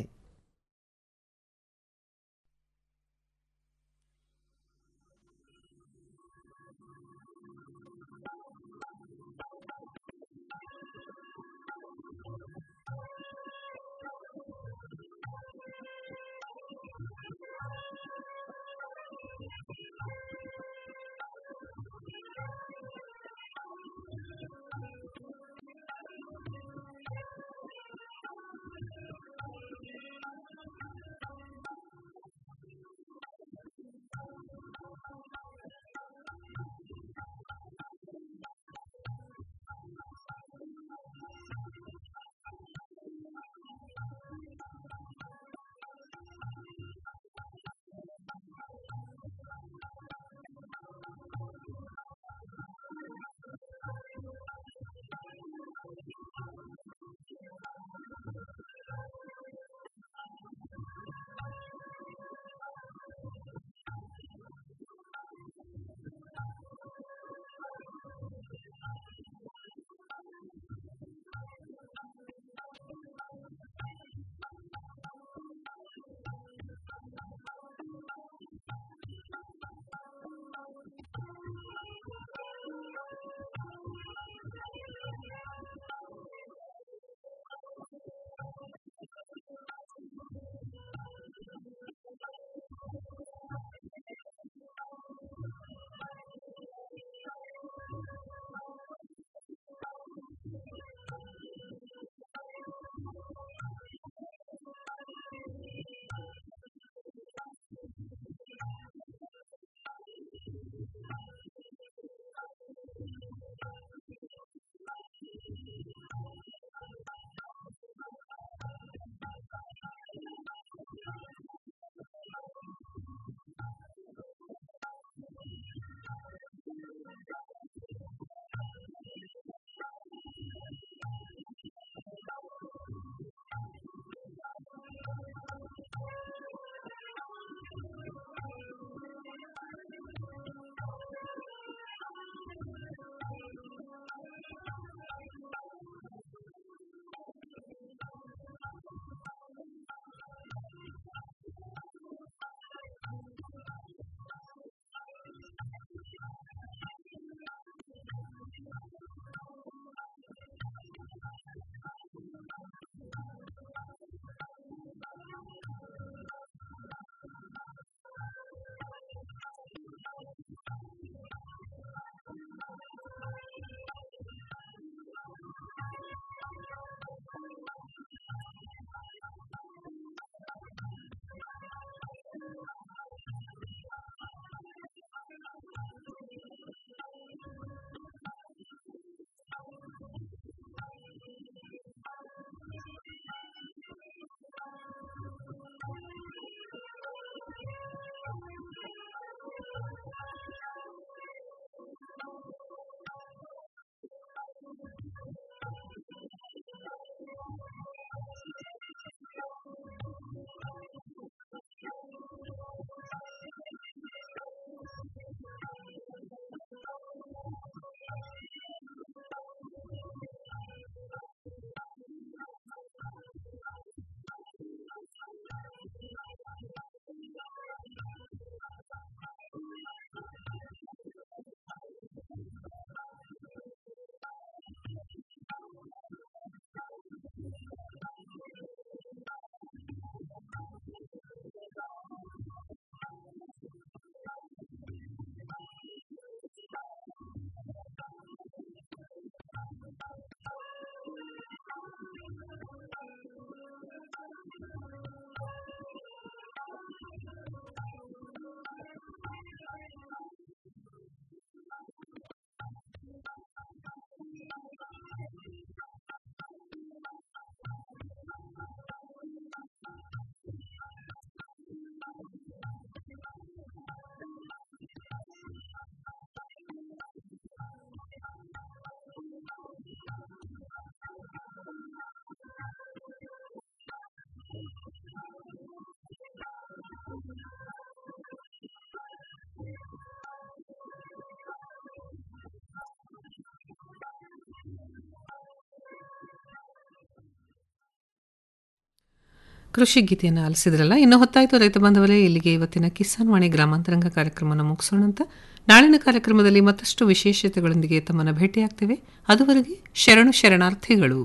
ಕೃಷಿ ಗೀತೆಯನ್ನು ಆಲಿಸಿದ್ರಲ್ಲ ಇನ್ನು ಹೊತ್ತಾಯಿತು ರೈತ ಬಾಂಧವರೇ ಇಲ್ಲಿಗೆ ಇವತ್ತಿನ ಕಿಸಾನ್ ವಾಣಿ ಗ್ರಾಮಾಂತರಂಗ ಕಾರ್ಯಕ್ರಮವನ್ನು ಮುಗಿಸೋಣ ಅಂತ ನಾಳಿನ ಕಾರ್ಯಕ್ರಮದಲ್ಲಿ ಮತ್ತಷ್ಟು ವಿಶೇಷತೆಗಳೊಂದಿಗೆ ತಮ್ಮನ್ನು ಭೇಟಿಯಾಗ್ತೇವೆ ಅದುವರೆಗೆ ಶರಣು ಶರಣಾರ್ಥಿಗಳು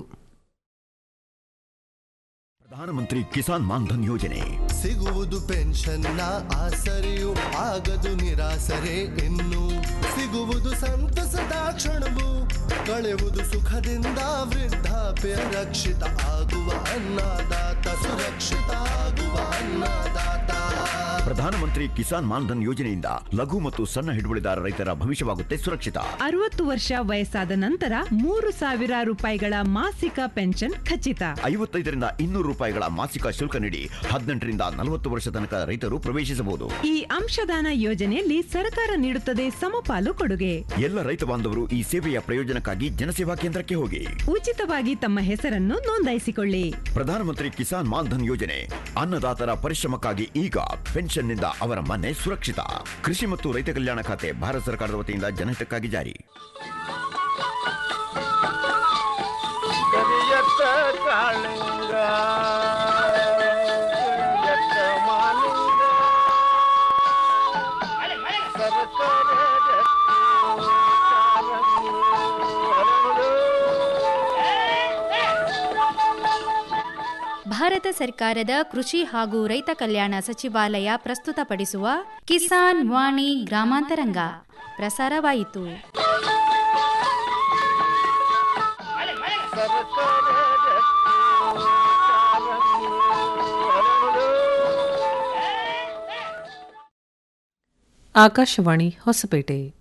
ಪ್ರಧಾನಮಂತ್ರಿ ಕಿಸಾನ್ ಮಾನ್ಧನ್ ಯೋಜನೆ ಸಿಗುವುದು ಪೆನ್ಷನ್ನ ಆಸರೆಯು ಆಗದು ನಿರಾಸರೆ ಇನ್ನು ಸಿಗುವುದು ಸಂತಸದ ಕ್ಷಣವು ಕಳೆಯುವುದು ಸುಖದಿಂದ ವೃದ್ಧಾಪ್ಯ ರಕ್ಷಿತ ಆಗುವ ಅನ್ನದಾತ ಸುರಕ್ಷಿತ ಆಗುವ ಅನ್ನದಾತ ಪ್ರಧಾನಮಂತ್ರಿ ಕಿಸಾನ್ ಮಾನ್ಧನ್ ಯೋಜನೆಯಿಂದ ಲಘು ಮತ್ತು ಸಣ್ಣ ಹಿಡುವಳಿದಾರ ರೈತರ ಭವಿಷ್ಯವಾಗುತ್ತೆ ಸುರಕ್ಷಿತ ಅರವತ್ತು ವರ್ಷ ವಯಸ್ಸಾದ ನಂತರ ಮೂರು ಸಾವಿರ ರೂಪಾಯಿಗಳ ಮಾಸಿಕ ಪೆನ್ಷನ್ ಖಚಿತ ಐವತ್ತೈದರಿಂದ ಇನ್ನೂರು ರೂಪಾಯಿಗಳ ಮಾಸಿಕ ಶುಲ್ಕ ನೀಡಿ ಹದಿನೆಂಟರಿಂದ ನಲವತ್ತು ವರ್ಷ ತನಕ ರೈತರು ಪ್ರವೇಶಿಸಬಹುದು ಈ ಅಂಶದಾನ ಯೋಜನೆಯಲ್ಲಿ ಸರ್ಕಾರ ನೀಡುತ್ತದೆ ಸಮಪಾಲು ಕೊಡುಗೆ ಎಲ್ಲ ರೈತ ಬಾಂಧವರು ಈ ಸೇವೆಯ ಪ್ರಯೋಜನಕ್ಕಾಗಿ ಜನಸೇವಾ ಕೇಂದ್ರಕ್ಕೆ ಹೋಗಿ ಉಚಿತವಾಗಿ ತಮ್ಮ ಹೆಸರನ್ನು ನೋಂದಾಯಿಸಿಕೊಳ್ಳಿ ಪ್ರಧಾನಮಂತ್ರಿ ಕಿಸಾನ್ ಮಾನ್ಧನ್ ಯೋಜನೆ ಅನ್ನದಾತರ ಪರಿಶ್ರಮಕ್ಕಾಗಿ ಈಗ ಪೆನ್ಷನ್ನಿಂದ ಅವರ ಮನೆ ಸುರಕ್ಷಿತ ಕೃಷಿ ಮತ್ತು ರೈತ ಕಲ್ಯಾಣ ಖಾತೆ ಭಾರತ ಸರ್ಕಾರದ ವತಿಯಿಂದ ಜನಹಿತಕ್ಕಾಗಿ ಜಾರಿ ಕರಿಯತ್ತ ಕಾಳಿಂಗ ಕರಿಯತ್ತ ಮಾಲಿಂಗ ಸರಕಾರ ಭಾರತ ಸರ್ಕಾರದ ಕೃಷಿ ಹಾಗೂ ರೈತ ಕಲ್ಯಾಣ ಸಚಿವಾಲಯ ಪ್ರಸ್ತುತಪಡಿಸುವ ಕಿಸಾನ್ ವಾಣಿ ಗ್ರಾಮಾಂತರಂಗ ಪ್ರಸಾರವಾಯಿತು ಆಕಾಶವಾಣಿ ಹೊಸಪೇಟೆ